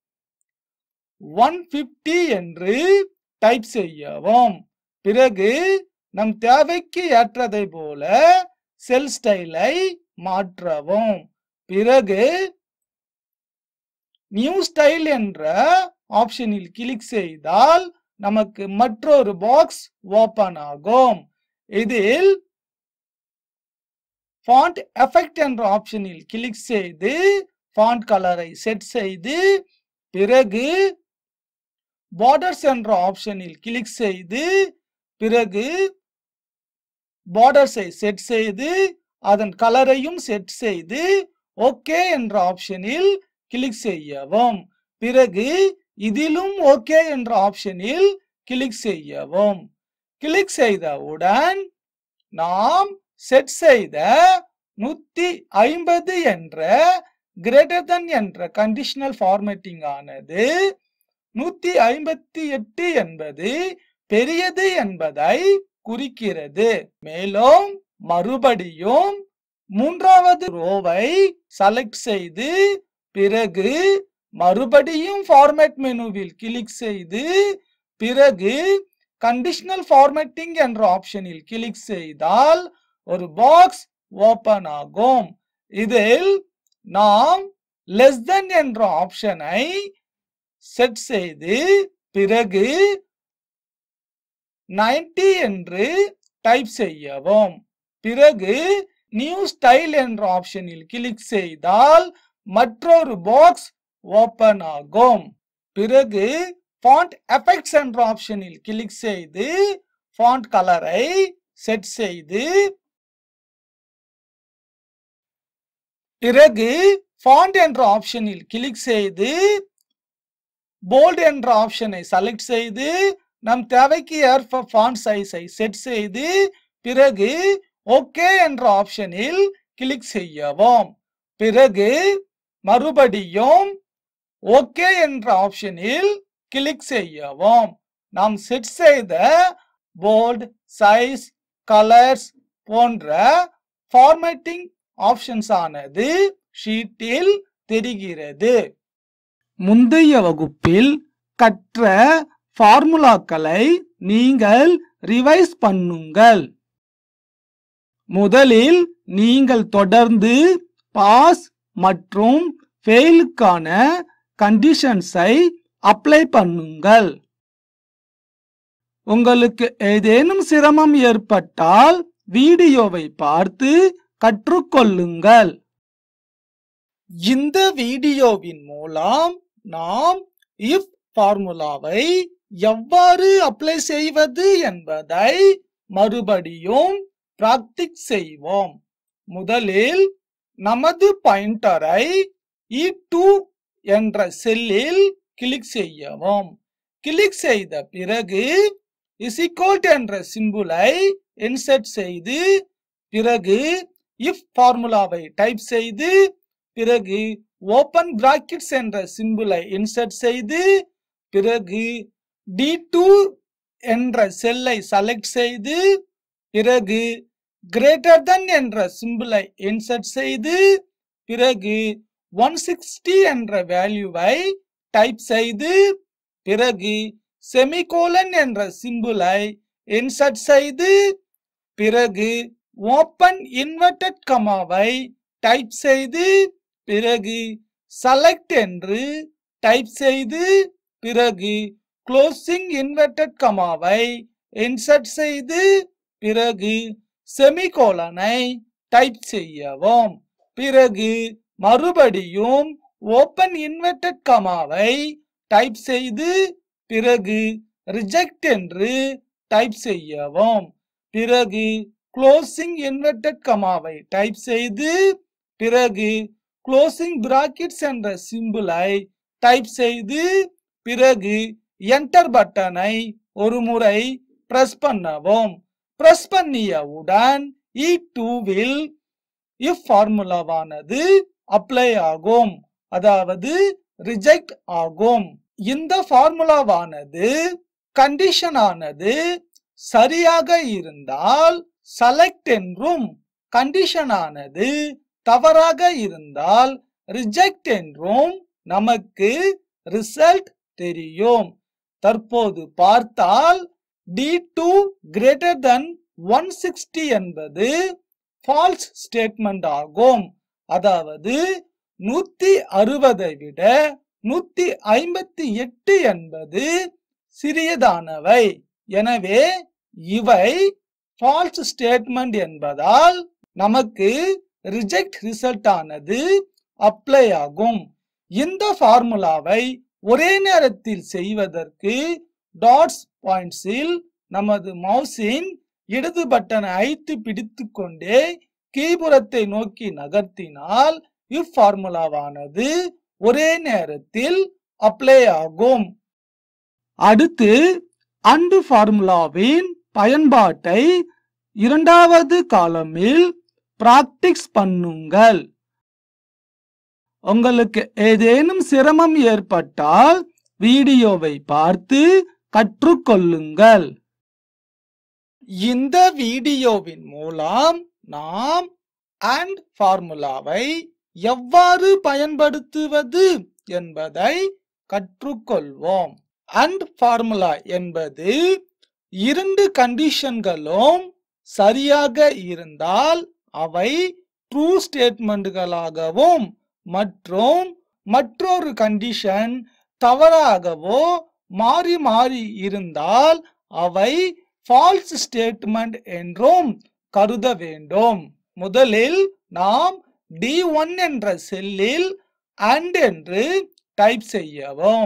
150 என்று டைப் செய்யவும் பிறகு நம் தேவைக்கு ஏற்றதை போல செல் ஸ்டைலை மாற்றவும் பிறகு நியூ ஸ்டைல் என்ற ஆப்ஷனில் கிளிக் செய்தால் நமக்கு மற்றொரு பாக்ஸ் ஓபன் ஆகும் இதில் ஃபாண்ட் எஃபெக்ட் என்ற ஆப்ஷனில் கிளிக் செய்து ஃபாண்ட் கலரை செட் செய்து பிறகு பார்டர்ஸ் என்ற ஆப்ஷனில் கிளிக் செய்து பிறகு பார்டர்ஸை செட் செய்து அதன் கலரையும் செட் செய்து ஓகே என்ற ஆப்ஷனில் கிளிக் செய்யவும் பிறகு இதிலும் ஓகே என்ற ஆப்ஷனில் கிளிக் செய்யவும் கிளிக் செய்தவுடன் நாம் செட் செய்த நூத்தி ஐம்பது என்ற கிரேட்டர் than என்ற கண்டிஷனல் ஃபார்மேட்டிங் ஆனது நூத்தி ஐம்பத்தி எட்டு என்பது பெரியது என்பதை குறிக்கிறது மேலும் மறுபடியும் மூன்றாவது ரோவை செலக்ட் செய்து பிறகு மறுபடியும் ஃபார்மேட் மெனுவில் கிளிக் செய்து பிறகு கண்டிஷனல் ஃபார்மேட்டிங் என்ற ஆப்ஷனில் கிளிக் செய்தால் ஒரு பாக்ஸ் ஓபன் ஆகும் இதில் நாம் லெஸ் தென் என்ற ஆப்ஷனை செட் செய்து பிறகு 90 என்று டைப் செய்யவும் பிறகு நியூ ஸ்டைல் என்ற ஆப்ஷனில் கிளிக் செய்தால் மற்றொரு பாக்ஸ் ஓபன் ஆகும் பிறகு ஃபாண்ட் எஃபெக்ட்ஸ் என்ற ஆப்ஷனில் கிளிக் செய்து ஃபாண்ட் கலரை செட் செய்து பிறகு ஃபாண்ட் என்ற ஆப்ஷனில் கிளிக் செய்து போல்ட் என்ற ஆப்ஷனை செலக்ட் செய்து நம் தேவைக்கு ஏற்ப ஃபாண்ட் சைஸை செட் செய்து பிறகு ஓகே என்ற ஆப்ஷனில் கிளிக் செய்யவும் பிறகு மறுபடியும் ஓகே என்ற ஆப்ஷனில் கிளிக் செய்யவும் நாம் செட் செய்த போல்ட் சைஸ் கலர்ஸ் போன்ற ஃபார்மேட்டிங் ஆப்ஷன்ஸ் ஆனது ஷீட்டில் தெரிகிறது முந்தைய வகுப்பில் கற்ற ஃபார்முலாக்களை நீங்கள் ரிவைஸ் பண்ணுங்கள் முதலில் நீங்கள் தொடர்ந்து பாஸ் மற்றும் ஃபெயிலுக்கான கண்டிஷன்ஸை அப்ளை பண்ணுங்கள் உங்களுக்கு ஏதேனும் சிரமம் ஏற்பட்டால் வீடியோவை பார்த்து கற்றுக்கொள்ளுங்கள் இந்த வீடியோவின் மூலம் நாம் இஃப் ஃபார்முலாவை எவ்வாறு அப்ளை செய்வது என்பதை மறுபடியும் பிராக்டிஸ் செய்வோம் முதலில் நமது பாயிண்டரை E2 என்ற செல்லில் கிளிக் செய்யவும் கிளிக் செய்த பிறகு இசிகோல்ட் என்ற சிம்புலை இன்செர்ட் செய்து பிறகு இஃப் ஃபார்முலாவை டைப் செய்து பிறகு ஓபன் பிராக்கெட்ஸ் என்ற சிம்புலை இன்செர்ட் செய்து பிறகு D2 என்ற செல்லை செலக்ட் செய்து பிறகு கிரேட்டர் தன் என்ற சிம்பிளை இன்சர்ட் செய்து பிறகு ஒன் சிக்ஸ்டி என்ற வேல்யூவை டைப் செய்து பிறகு செமிகோலன் என்ற சிம்பிளை இன்சர்ட் செய்து பிறகு ஓப்பன் இன்வெர்டட் கமாவை டைப் செய்து பிறகு செலக்ட் என்று டைப் செய்து பிறகு க்ளோசிங் இன்வெர்டட் கமாவை இன்சர்ட் செய்து பிறகு செமிகோலனை டைப் செய்யவும் பிறகு மறுபடியும் ஓப்பன் இன்வெர்டட் கமாவை டைப் செய்து பிறகு ரிஜெக்ட் என்று டைப் செய்யவும் பிறகு க்ளோசிங் இன்வெர்டட் கமாவை டைப் செய்து பிறகு க்ளோசிங் பிராக்கெட்ஸ் என்ற சிம்பிளை டைப் செய்து பிறகு என்டர் பட்டனை ஒரு முறை பிரஸ் பண்ணவும் பிரஸ் பண்ணியவுடன் இ டூவில் இஃப் ஃபார்முலாவானது அப்ளை ஆகும் அதாவது ரிஜெக்ட் ஆகும் இந்த ஃபார்முலாவானது கண்டிஷன் ஆனது சரியாக இருந்தால் செலக்ட் என்றும் கண்டிஷன் ஆனது தவறாக இருந்தால் ரிஜெக்ட் என்றும் நமக்கு ரிசல்ட் தெரியும் தற்போது பார்த்தால் D two greater than one sixty என்பது ஃபால்ஸ் ஸ்டேட்மெண்ட் ஆகும் அதாவது நூத்தி அறுபதை விட நூத்தி ஐம்பத்தி எட்டு என்பது சிறியதானவை எனவே இவை ஃபால்ஸ் ஸ்டேட்மெண்ட் என்பதால் நமக்கு ரிஜெக்ட் ரிசல்ட் ஆனது அப்ளை ஆகும் இந்த ஃபார்முலாவை ஒரே நேரத்தில் செய்வதற்கு டாட்ஸ் பாயிண்ட்ஸில் நமது மவுஸின் இடது பட்டனை அழுத்தி பிடித்துக் கொண்டே கீபுறத்தை நோக்கி நகர்த்தினால் இஃப் ஃபார்முலாவானது ஒரே நேரத்தில் அப்ளை ஆகும் அடுத்து அண்டு ஃபார்முலாவின் பயன்பாட்டை இரண்டாவது காலமில் பிராக்டிஸ் பண்ணுங்கள் உங்களுக்கு ஏதேனும் சிரமம் ஏற்பட்டால் வீடியோவை பார்த்து கற்றுக்கொள்ளுங்கள் இந்த வீடியோவின் மூலம் நாம் அண்ட் ஃபார்முலாவை எவ்வாறு பயன்படுத்துவது என்பதை கற்றுக்கொள்வோம் அண்ட் ஃபார்முலா என்பது இரண்டு கண்டிஷன்களும் சரியாக இருந்தால் அவை ட்ரூ ஸ்டேட்மெண்ட்களாகவும் மற்றும் மற்றொரு கண்டிஷன் தவறாகவோ மாறி மாறி இருந்தால் அவை ஃபால்ஸ் ஸ்டேட்மெண்ட் என்றும் கருத வேண்டும் முதலில் நாம் டி ஒன் என்ற செல்லில் அண்ட் என்று டைப் செய்யவும்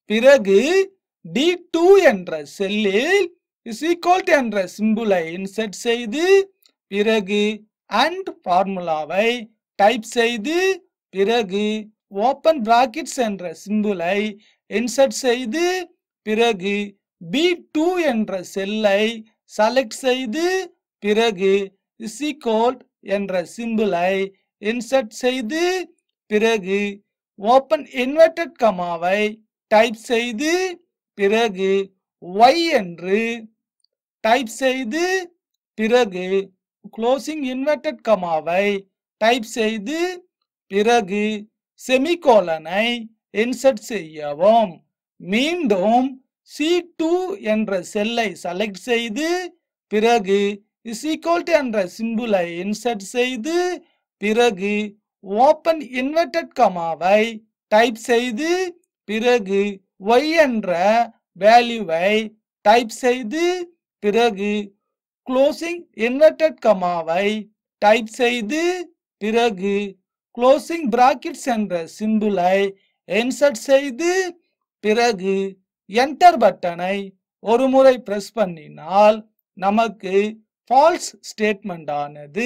பிறகு டி டூ என்ற செல்லில் இஸ் ஈக்குவல் என்ற சிம்புலை இன்சர்ட் செய்து பிறகு அண்ட் ஃபார்முலாவை டைப் செய்து பிறகு ஓப்பன் பிராக்கெட்ஸ் என்ற சிம்புலை இன்சர்ட் செய்து பிறகு பி டூ என்ற செல்லை செலக்ட் செய்து பிறகு இஸ் ஈக்குவல் என்ற சிம்பிளை இன்சர்ட் செய்து பிறகு ஓப்பன் இன்வெர்டட் கமாவை டைப் செய்து பிறகு y என்று டைப் செய்து பிறகு க்ளோசிங் இன்வெர்டட் கமாவை டைப் செய்து பிறகு செமிகோலனை இன்சர்ட் செய்யவும் மீண்டும் சி டூ என்ற செல்லை செலக்ட் செய்து பிறகு இஸ் ஈக்குவல் என்ற சிம்புலை இன்சர்ட் செய்து பிறகு ஓப்பன் இன்வெர்டட் கமாவை டைப் செய்து பிறகு y என்ற வேல்யூவை டைப் செய்து பிறகு க்ளோசிங் இன்வெர்டட் கமாவை டைப் செய்து பிறகு க்ளோசிங் பிராக்கெட்ஸ் என்ற சிம்புலை இன்சர்ட் செய்து பிறகு என்டர் பட்டனை ஒரு முறை பிரஸ் பண்ணினால் நமக்கு ஃபால்ஸ் ஸ்டேட்மெண்ட் ஆனது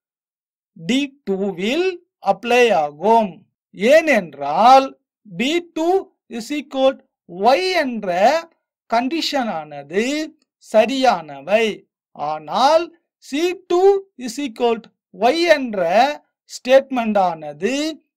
டி டூவில் அப்ளை ஆகும் ஏனென்றால் B two is equal Y என்ற கண்டிஷன் ஆனது சரியானவை ஆனால் C two is equal Y என்ற ஸ்டேட்மெண்ட் ஆனது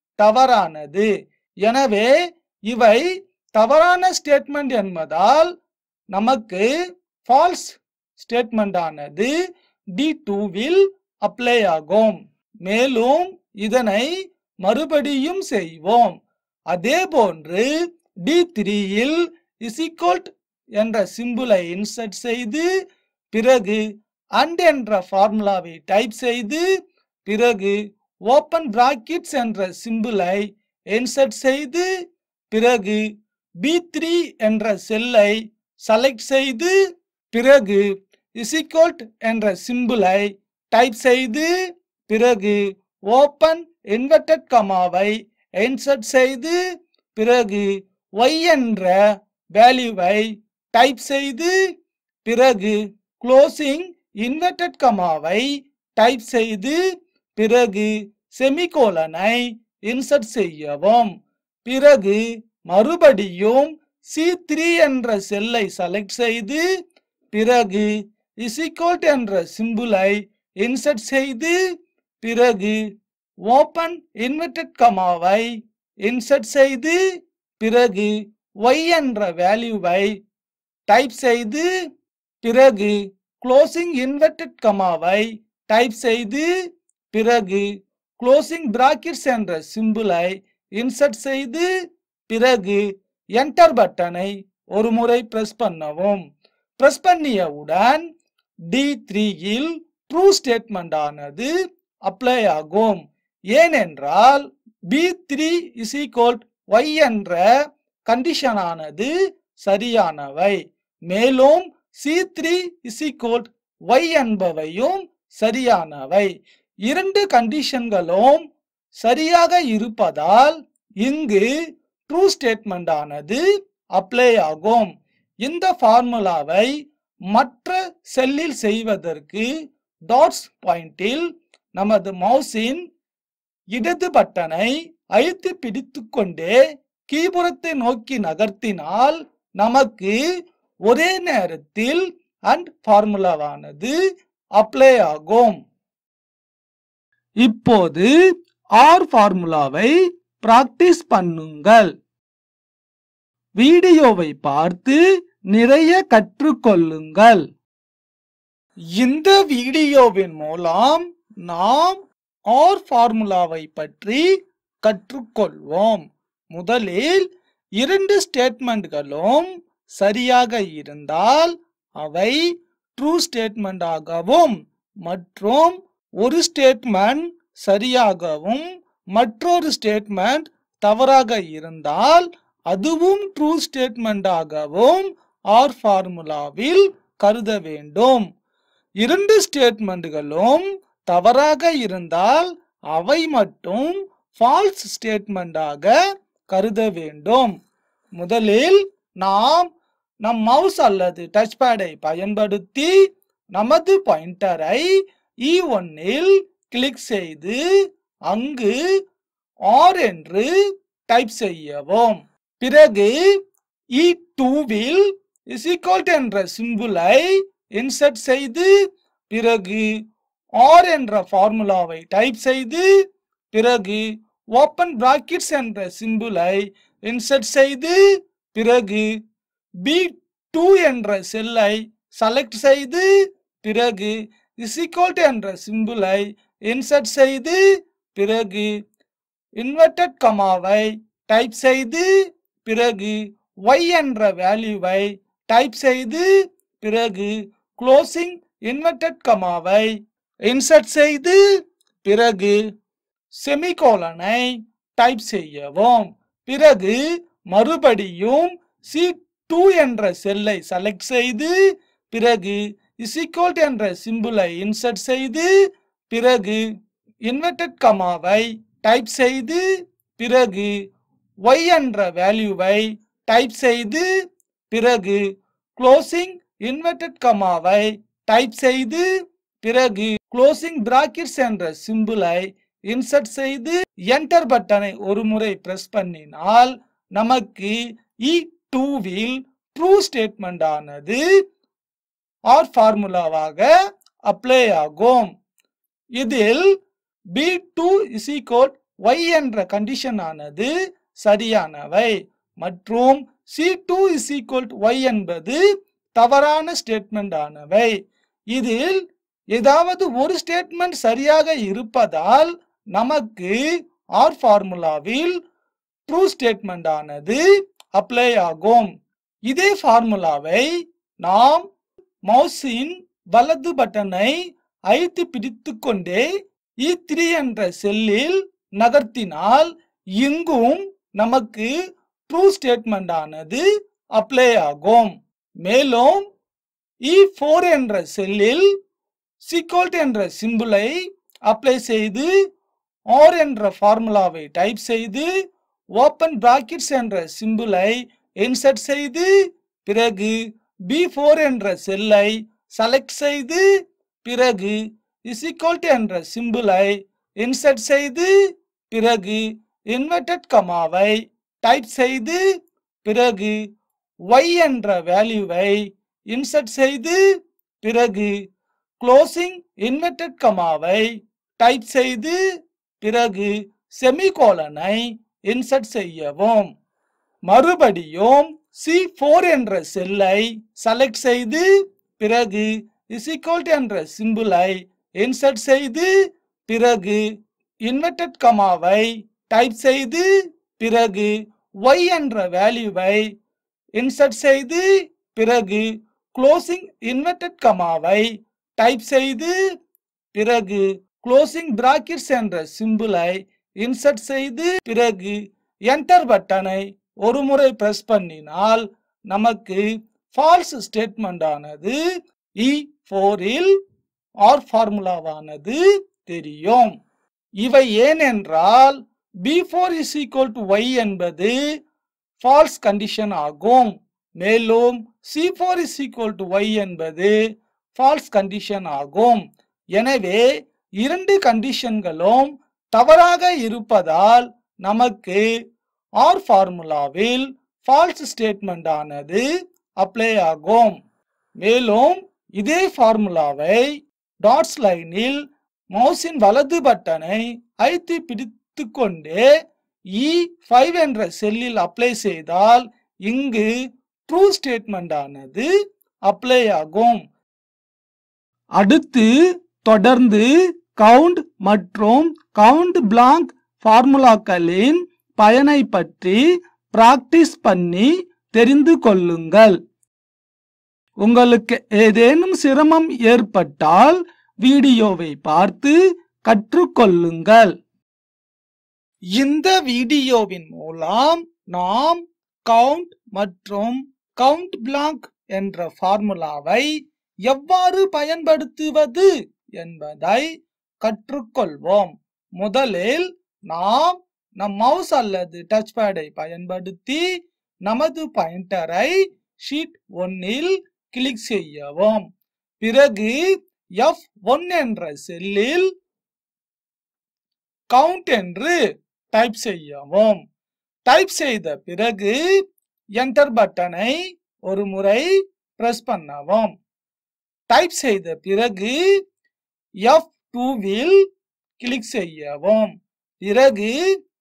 தவறானது எனவே இவை தவறான ஸ்டேட்மெண்ட் என்பதால் நமக்கு ஃபால்ஸ் ஸ்டேட்மெண்ட் ஆனது டி டூவில் அப்ளை ஆகும் மேலும் இதனை மறுபடியும் செய்வோம் அதே போன்று டி த்ரீயில் இசிகோல்ட் என்ற சிம்புலை இன்சர்ட் செய்து பிறகு அண்ட் என்ற ஃபார்முலாவை டைப் செய்து பிறகு ஓப்பன் பிராக்கெட்ஸ் என்ற சிம்புலை இன்சர்ட் செய்து பிறகு பி த்ரீ என்ற செல்லை செலக்ட் செய்து பிறகு இசிகோல்ட் என்ற சிம்புலை டைப் செய்து பிறகு ஓப்பன் இன்வெர்டட் கமாவை இன்சர்ட் செய்து பிறகு y என்ற வேல்யூவை டைப் செய்து பிறகு க்ளோசிங் இன்வெர்டட் கமாவை டைப் செய்து பிறகு செமிகோலனை இன்சர்ட் செய்யவும் பிறகு மறுபடியும் சி த்ரீ என்ற செல்லை செலக்ட் செய்து பிறகு இசிகோல்ட் என்ற சிம்புலை இன்சர்ட் செய்து பிறகு ஓப்பன் இன்வெர்டட் கமாவை இன்சர்ட் செய்து பிறகு y என்ற வேல்யூவை டைப் செய்து பிறகு க்ளோசிங் இன்வெர்டட் கமாவை டைப் செய்து பிறகு க்ளோசிங் பிராக்கெட்ஸ் என்ற சிம்பிளை இன்சர்ட் செய்து பிறகு என்டர் பட்டனை ஒரு முறை பிரஸ் பண்ணவும் பிரஸ் பண்ணியவுடன் டி த்ரீயில் ட்ரூ ஸ்டேட்மெண்ட் ஆனது அப்ளை ஆகும் ஏனென்றால் B three is equal Y என்ற கண்டிஷனானது சரியானவை மேலும் C three is equal Y என்பவையும் சரியானவை இரண்டு கண்டிஷன்களும் சரியாக இருப்பதால் இங்கு ட்ரூ ஸ்டேட்மெண்ட் ஆனது அப்ளை ஆகும் இந்த ஃபார்முலாவை மற்ற செல்லில் செய்வதற்கு டாட்ஸ் பாயிண்டில் நமது மவுஸின் இடது பட்டனை அழுத்தி பிடித்துக்கொண்டே கீபுறத்தை நோக்கி நகர்த்தினால் நமக்கு ஒரே நேரத்தில் அண்ட் ஃபார்முலாவானது அப்ளை ஆகும் இப்போது ஆர் ஃபார்முலாவை பிராக்டிஸ் பண்ணுங்கள் வீடியோவை பார்த்து நிறைய கற்றுக்கொள்ளுங்கள் இந்த வீடியோவின் மூலம் நாம் ஆர் ஃபார்முலாவை பற்றி கற்றுக்கொள்வோம் முதலில் இரண்டு ஸ்டேட்மெண்ட்களும் சரியாக இருந்தால் அவை ட்ரூ ஸ்டேட்மெண்ட் ஆகவும் மற்றும் ஒரு ஸ்டேட்மெண்ட் சரியாகவும் மற்றொரு ஸ்டேட்மெண்ட் தவறாக இருந்தால் அதுவும் ட்ரூ ஸ்டேட்மெண்ட் ஆகவும் ஆர் ஃபார்முலாவில் கருத வேண்டும் இரண்டு ஸ்டேட்மெண்ட்களும் தவறாக இருந்தால் அவை மட்டும் ஃபால்ஸ் ஸ்டேட்மெண்டாக கருத வேண்டும் முதலில் நாம் நம் மவுஸ் அல்லது டச் பேடை பயன்படுத்தி நமது பாயிண்டரை இ ஒன்னில் கிளிக் செய்து அங்கு ஆர் என்று டைப் செய்யவும் பிறகு இ டூவில் இஸ் என்ற சிம்புலை இன்சர்ட் செய்து பிறகு ஆர் என்ற ஃபார்முலாவை டைப் செய்து பிறகு ஓப்பன் பிராக்கெட்ஸ் என்ற சிம்புலை இன்சர்ட் செய்து பிறகு பி டூ என்ற செல்லை செலக்ட் செய்து பிறகு இஸ் என்ற சிம்புலை இன்சர்ட் செய்து பிறகு இன்வெர்டட் கமாவை டைப் செய்து பிறகு y என்ற வேல்யூவை டைப் செய்து பிறகு க்ளோசிங் இன்வெர்டட் கமாவை இன்சர்ட் செய்து பிறகு செமிகோலனை டைப் செய்யவும் பிறகு மறுபடியும் சி டூ என்ற செல்லை செலக்ட் செய்து பிறகு இசிகோல்ட் என்ற சிம்புலை இன்சர்ட் செய்து பிறகு இன்வெர்டட் கமாவை டைப் செய்து பிறகு y என்ற வேல்யூவை டைப் செய்து பிறகு க்ளோசிங் இன்வெர்டட் கமாவை டைப் செய்து பிறகு க்ளோசிங் பிராக்கெட்ஸ் என்ற சிம்புலை இன்சர்ட் செய்து என்டர் பட்டனை ஒரு முறை பிரஸ் பண்ணினால் நமக்கு இ டூவில் ட்ரூ ஸ்டேட்மெண்ட் ஆனது ஆர் ஃபார்முலாவாக அப்ளை ஆகும் இதில் பி டூ இஸ் ஒய் என்ற கண்டிஷன் ஆனது சரியானவை மற்றும் சி டூ இஸ் ஒய் என்பது தவறான ஸ்டேட்மெண்ட் ஆனவை இதில் ஏதாவது ஒரு ஸ்டேட்மெண்ட் சரியாக இருப்பதால் நமக்கு ஆர் ஃபார்முலாவில் ட்ரூ ஸ்டேட்மெண்ட் ஆனது அப்ளை ஆகும் இதே ஃபார்முலாவை நாம் மவுஸின் வலது பட்டனை அழுத்தி பிடித்து கொண்டே இ த்ரீ என்ற செல்லில் நகர்த்தினால் இங்கும் நமக்கு ட்ரூ ஸ்டேட்மெண்ட் ஆனது அப்ளை ஆகும் மேலும் இ ஃபோர் என்ற செல்லில் சிக்கோல்ட் என்ற சிம்பிளை அப்ளை செய்து ஆர் என்ற ஃபார்முலாவை டைப் செய்து ஓப்பன் பிராக்கெட்ஸ் என்ற சிம்பிளை இன்சர்ட் செய்து பிறகு பி ஃபோர் என்ற செல்லை செலக்ட் செய்து பிறகு இசிகோல்ட் என்ற சிம்பிளை இன்சர்ட் செய்து பிறகு இன்வெர்டட் கமாவை டைப் செய்து பிறகு y என்ற வேல்யூவை இன்சர்ட் செய்து பிறகு க்ளோசிங் இன்வெர்டட் கமாவை டைப் செய்து பிறகு செமிகோலனை இன்சர்ட் செய்யவும் மறுபடியும் சி ஃபோர் என்ற செல்லை செலக்ட் செய்து பிறகு இசிகோல்ட் என்ற சிம்பிளை இன்சர்ட் செய்து பிறகு இன்வெர்டட் கமாவை டைப் செய்து பிறகு y என்ற வேல்யூவை இன்சர்ட் செய்து பிறகு க்ளோசிங் இன்வெர்டட் கமாவை டைப் செய்து பிறகு க்ளோசிங் பிராக்கெட்ஸ் என்ற சிம்பிளை இன்சர்ட் செய்து பிறகு என்டர் பட்டனை ஒரு முறை பிரஸ் பண்ணினால் நமக்கு ஃபால்ஸ் ஸ்டேட்மெண்ட் ஆனது இ ஃபோரில் ஆர் ஃபார்முலாவானது தெரியும் இவை ஏனென்றால் B four is equal to Y என்பது ஃபால்ஸ் கண்டிஷன் ஆகும் மேலும் C four is equal to Y என்பது ஃபால்ஸ் கண்டிஷன் ஆகும் எனவே இரண்டு கண்டிஷன்களும் தவறாக இருப்பதால் நமக்கு ஆர் ஃபார்முலாவில் ஃபால்ஸ் ஸ்டேட்மெண்ட் ஆனது அப்ளை ஆகும் மேலும் இதே ஃபார்முலாவை டாட்ஸ் லைனில் மவுஸின் வலது பட்டனை அழுத்தி பிடித்து கொண்டே இ ஃபைவ் என்ற செல்லில் அப்ளை செய்தால் இங்கு ட்ரூ ஸ்டேட்மெண்ட் ஆனது அப்ளை ஆகும் அடுத்து தொடர்ந்து கவுண்ட் மற்றும் கவுண்ட் பிளாங்க் ஃபார்முலாக்களின் பயனை பற்றி பிராக்டிஸ் பண்ணி தெரிந்து கொள்ளுங்கள் உங்களுக்கு ஏதேனும் சிரமம் ஏற்பட்டால் வீடியோவை பார்த்து கற்றுக்கொள்ளுங்கள் இந்த வீடியோவின் மூலம் நாம் கவுண்ட் மற்றும் கவுண்ட் பிளாங்க் என்ற ஃபார்முலாவை எவ்வாறு பயன்படுத்துவது என்பதை கற்றுக்கொள்வோம் முதலில் நாம் நம் மவுஸ் அல்லது டச் பேடை பயன்படுத்தி நமது பாயிண்டரை ஷீட் ஒன்னில் கிளிக் செய்யவும் பிறகு எஃப் ஒன் என்ற செல்லில் கவுண்ட் என்று டைப் செய்யவும் டைப் செய்த பிறகு என்டர் பட்டனை ஒரு முறை பிரஸ் பண்ணவும் டைப் செய்த பிறகு எஃப் டூவில் கிளிக் செய்யவும் பிறகு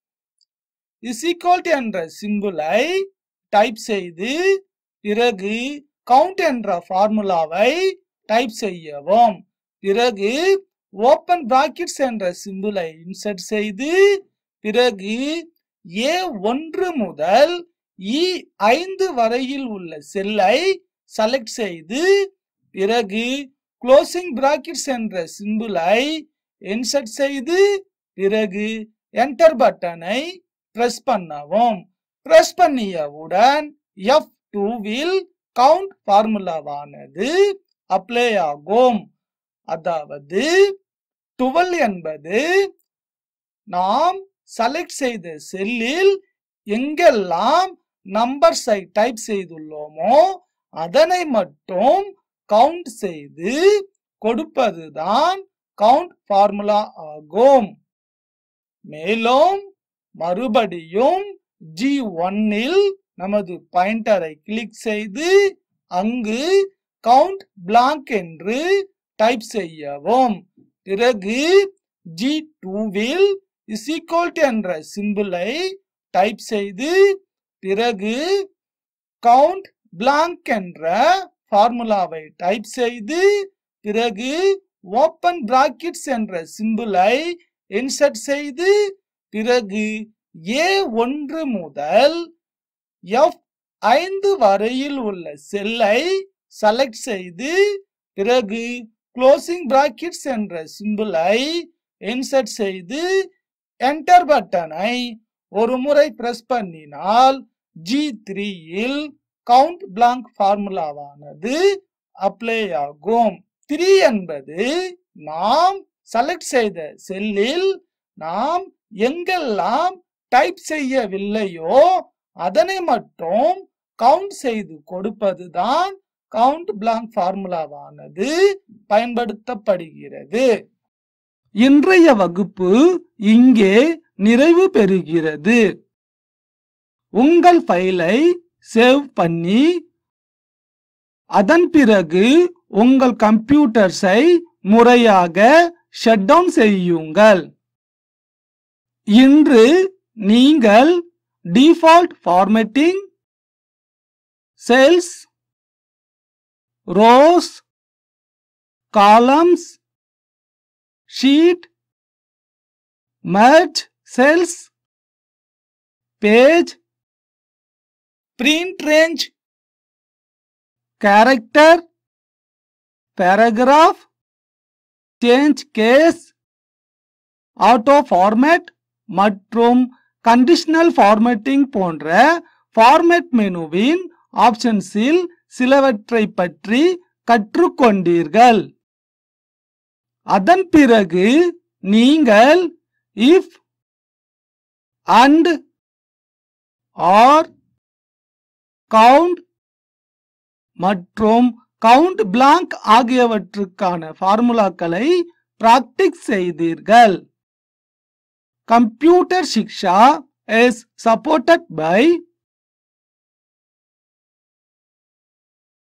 இஸ் என்ற சிம்பிளை டைப் செய்து பிறகு கவுண்ட் என்ற ஃபார்முலாவை டைப் செய்யவும் பிறகு ஓப்பன் பிராக்கெட்ஸ் என்ற சிம்பிளை இன்சர்ட் செய்து பிறகு ஏ ஒன்று முதல் இ ஐந்து வரையில் உள்ள செல்லை செலக்ட் செய்து பிறகு க்ளோசிங் பிராக்கெட்ஸ் என்ற சிம்பிளை இன்சர்ட் செய்து பிறகு என்டர் பட்டனை பிரஸ் பண்ணவும் பிரஸ் பண்ணியவுடன் எஃப் டூவில் கவுண்ட் ஃபார்முலாவானது அப்ளை ஆகும் அதாவது டுவெல் என்பது நாம் செலக்ட் செய்த செல்லில் எங்கெல்லாம் நம்பர்ஸை டைப் செய்துள்ளோமோ அதனை மட்டும் கவுண்ட் செய்து கொடுப்பதுதான் கவுண்ட் ஃபார்முலா ஆகும் மேலும் மறுபடியும் ஜி ஒன்னில் நமது பாயிண்டரை கிளிக் செய்து அங்கு கவுண்ட் பிளாங்க் என்று டைப் செய்யவும் பிறகு ஜி டூவில் இஸ் என்ற சிம்பிளை டைப் செய்து பிறகு கவுண்ட் பிளாங்க் என்ற ஃபார்முலாவை டைப் செய்து பிறகு ஓப்பன் பிராக்கெட்ஸ் என்ற சிம்பிளை இன்சர்ட் செய்து பிறகு ஏ ஒன்று முதல் எஃப் ஐந்து வரையில் உள்ள செல்லை செலக்ட் செய்து பிறகு க்ளோசிங் பிராக்கெட்ஸ் என்ற சிம்பிளை இன்சர்ட் செய்து என்டர் பட்டனை ஒரு முறை பிரஸ் பண்ணினால் ஜி த்ரீயில் கவுண்ட் பிளாங்க் ஃபார்முலாவானது அப்ளை ஆகும் த்ரீ என்பது நாம் செலக்ட் செய்த செல்லில் நாம் எங்கெல்லாம் டைப் செய்யவில்லையோ அதனை மட்டும் கவுண்ட் செய்து கொடுப்பதுதான் கவுண்ட் பிளாங்க் ஃபார்முலாவானது பயன்படுத்தப்படுகிறது இன்றைய வகுப்பு இங்கே நிறைவு பெறுகிறது உங்கள் ஃபைலை சேவ் பண்ணி அதன் பிறகு உங்கள் கம்ப்யூட்டர்ஸை முறையாக ஷட் டவுன் செய்யுங்கள் இன்று நீங்கள் default formatting cells rows columns sheet merge cells page print range character paragraph change case auto format மற்றும் கண்டிஷனல் ஃபார்மேட்டிங் போன்ற ஃபார்மேட் மெனுவின் ஆப்ஷன்ஸில் சிலவற்றை பற்றி கற்றுக்கொண்டீர்கள் அதன் பிறகு நீங்கள் இஃப் அண்ட் ஆர் கவுண்ட் மற்றும் கவுண்ட் பிளாங்க் ஆகியவற்றுக்கான ஃபார்முலாக்களை பிராக்டிஸ் செய்தீர்கள் computer Shiksha is supported by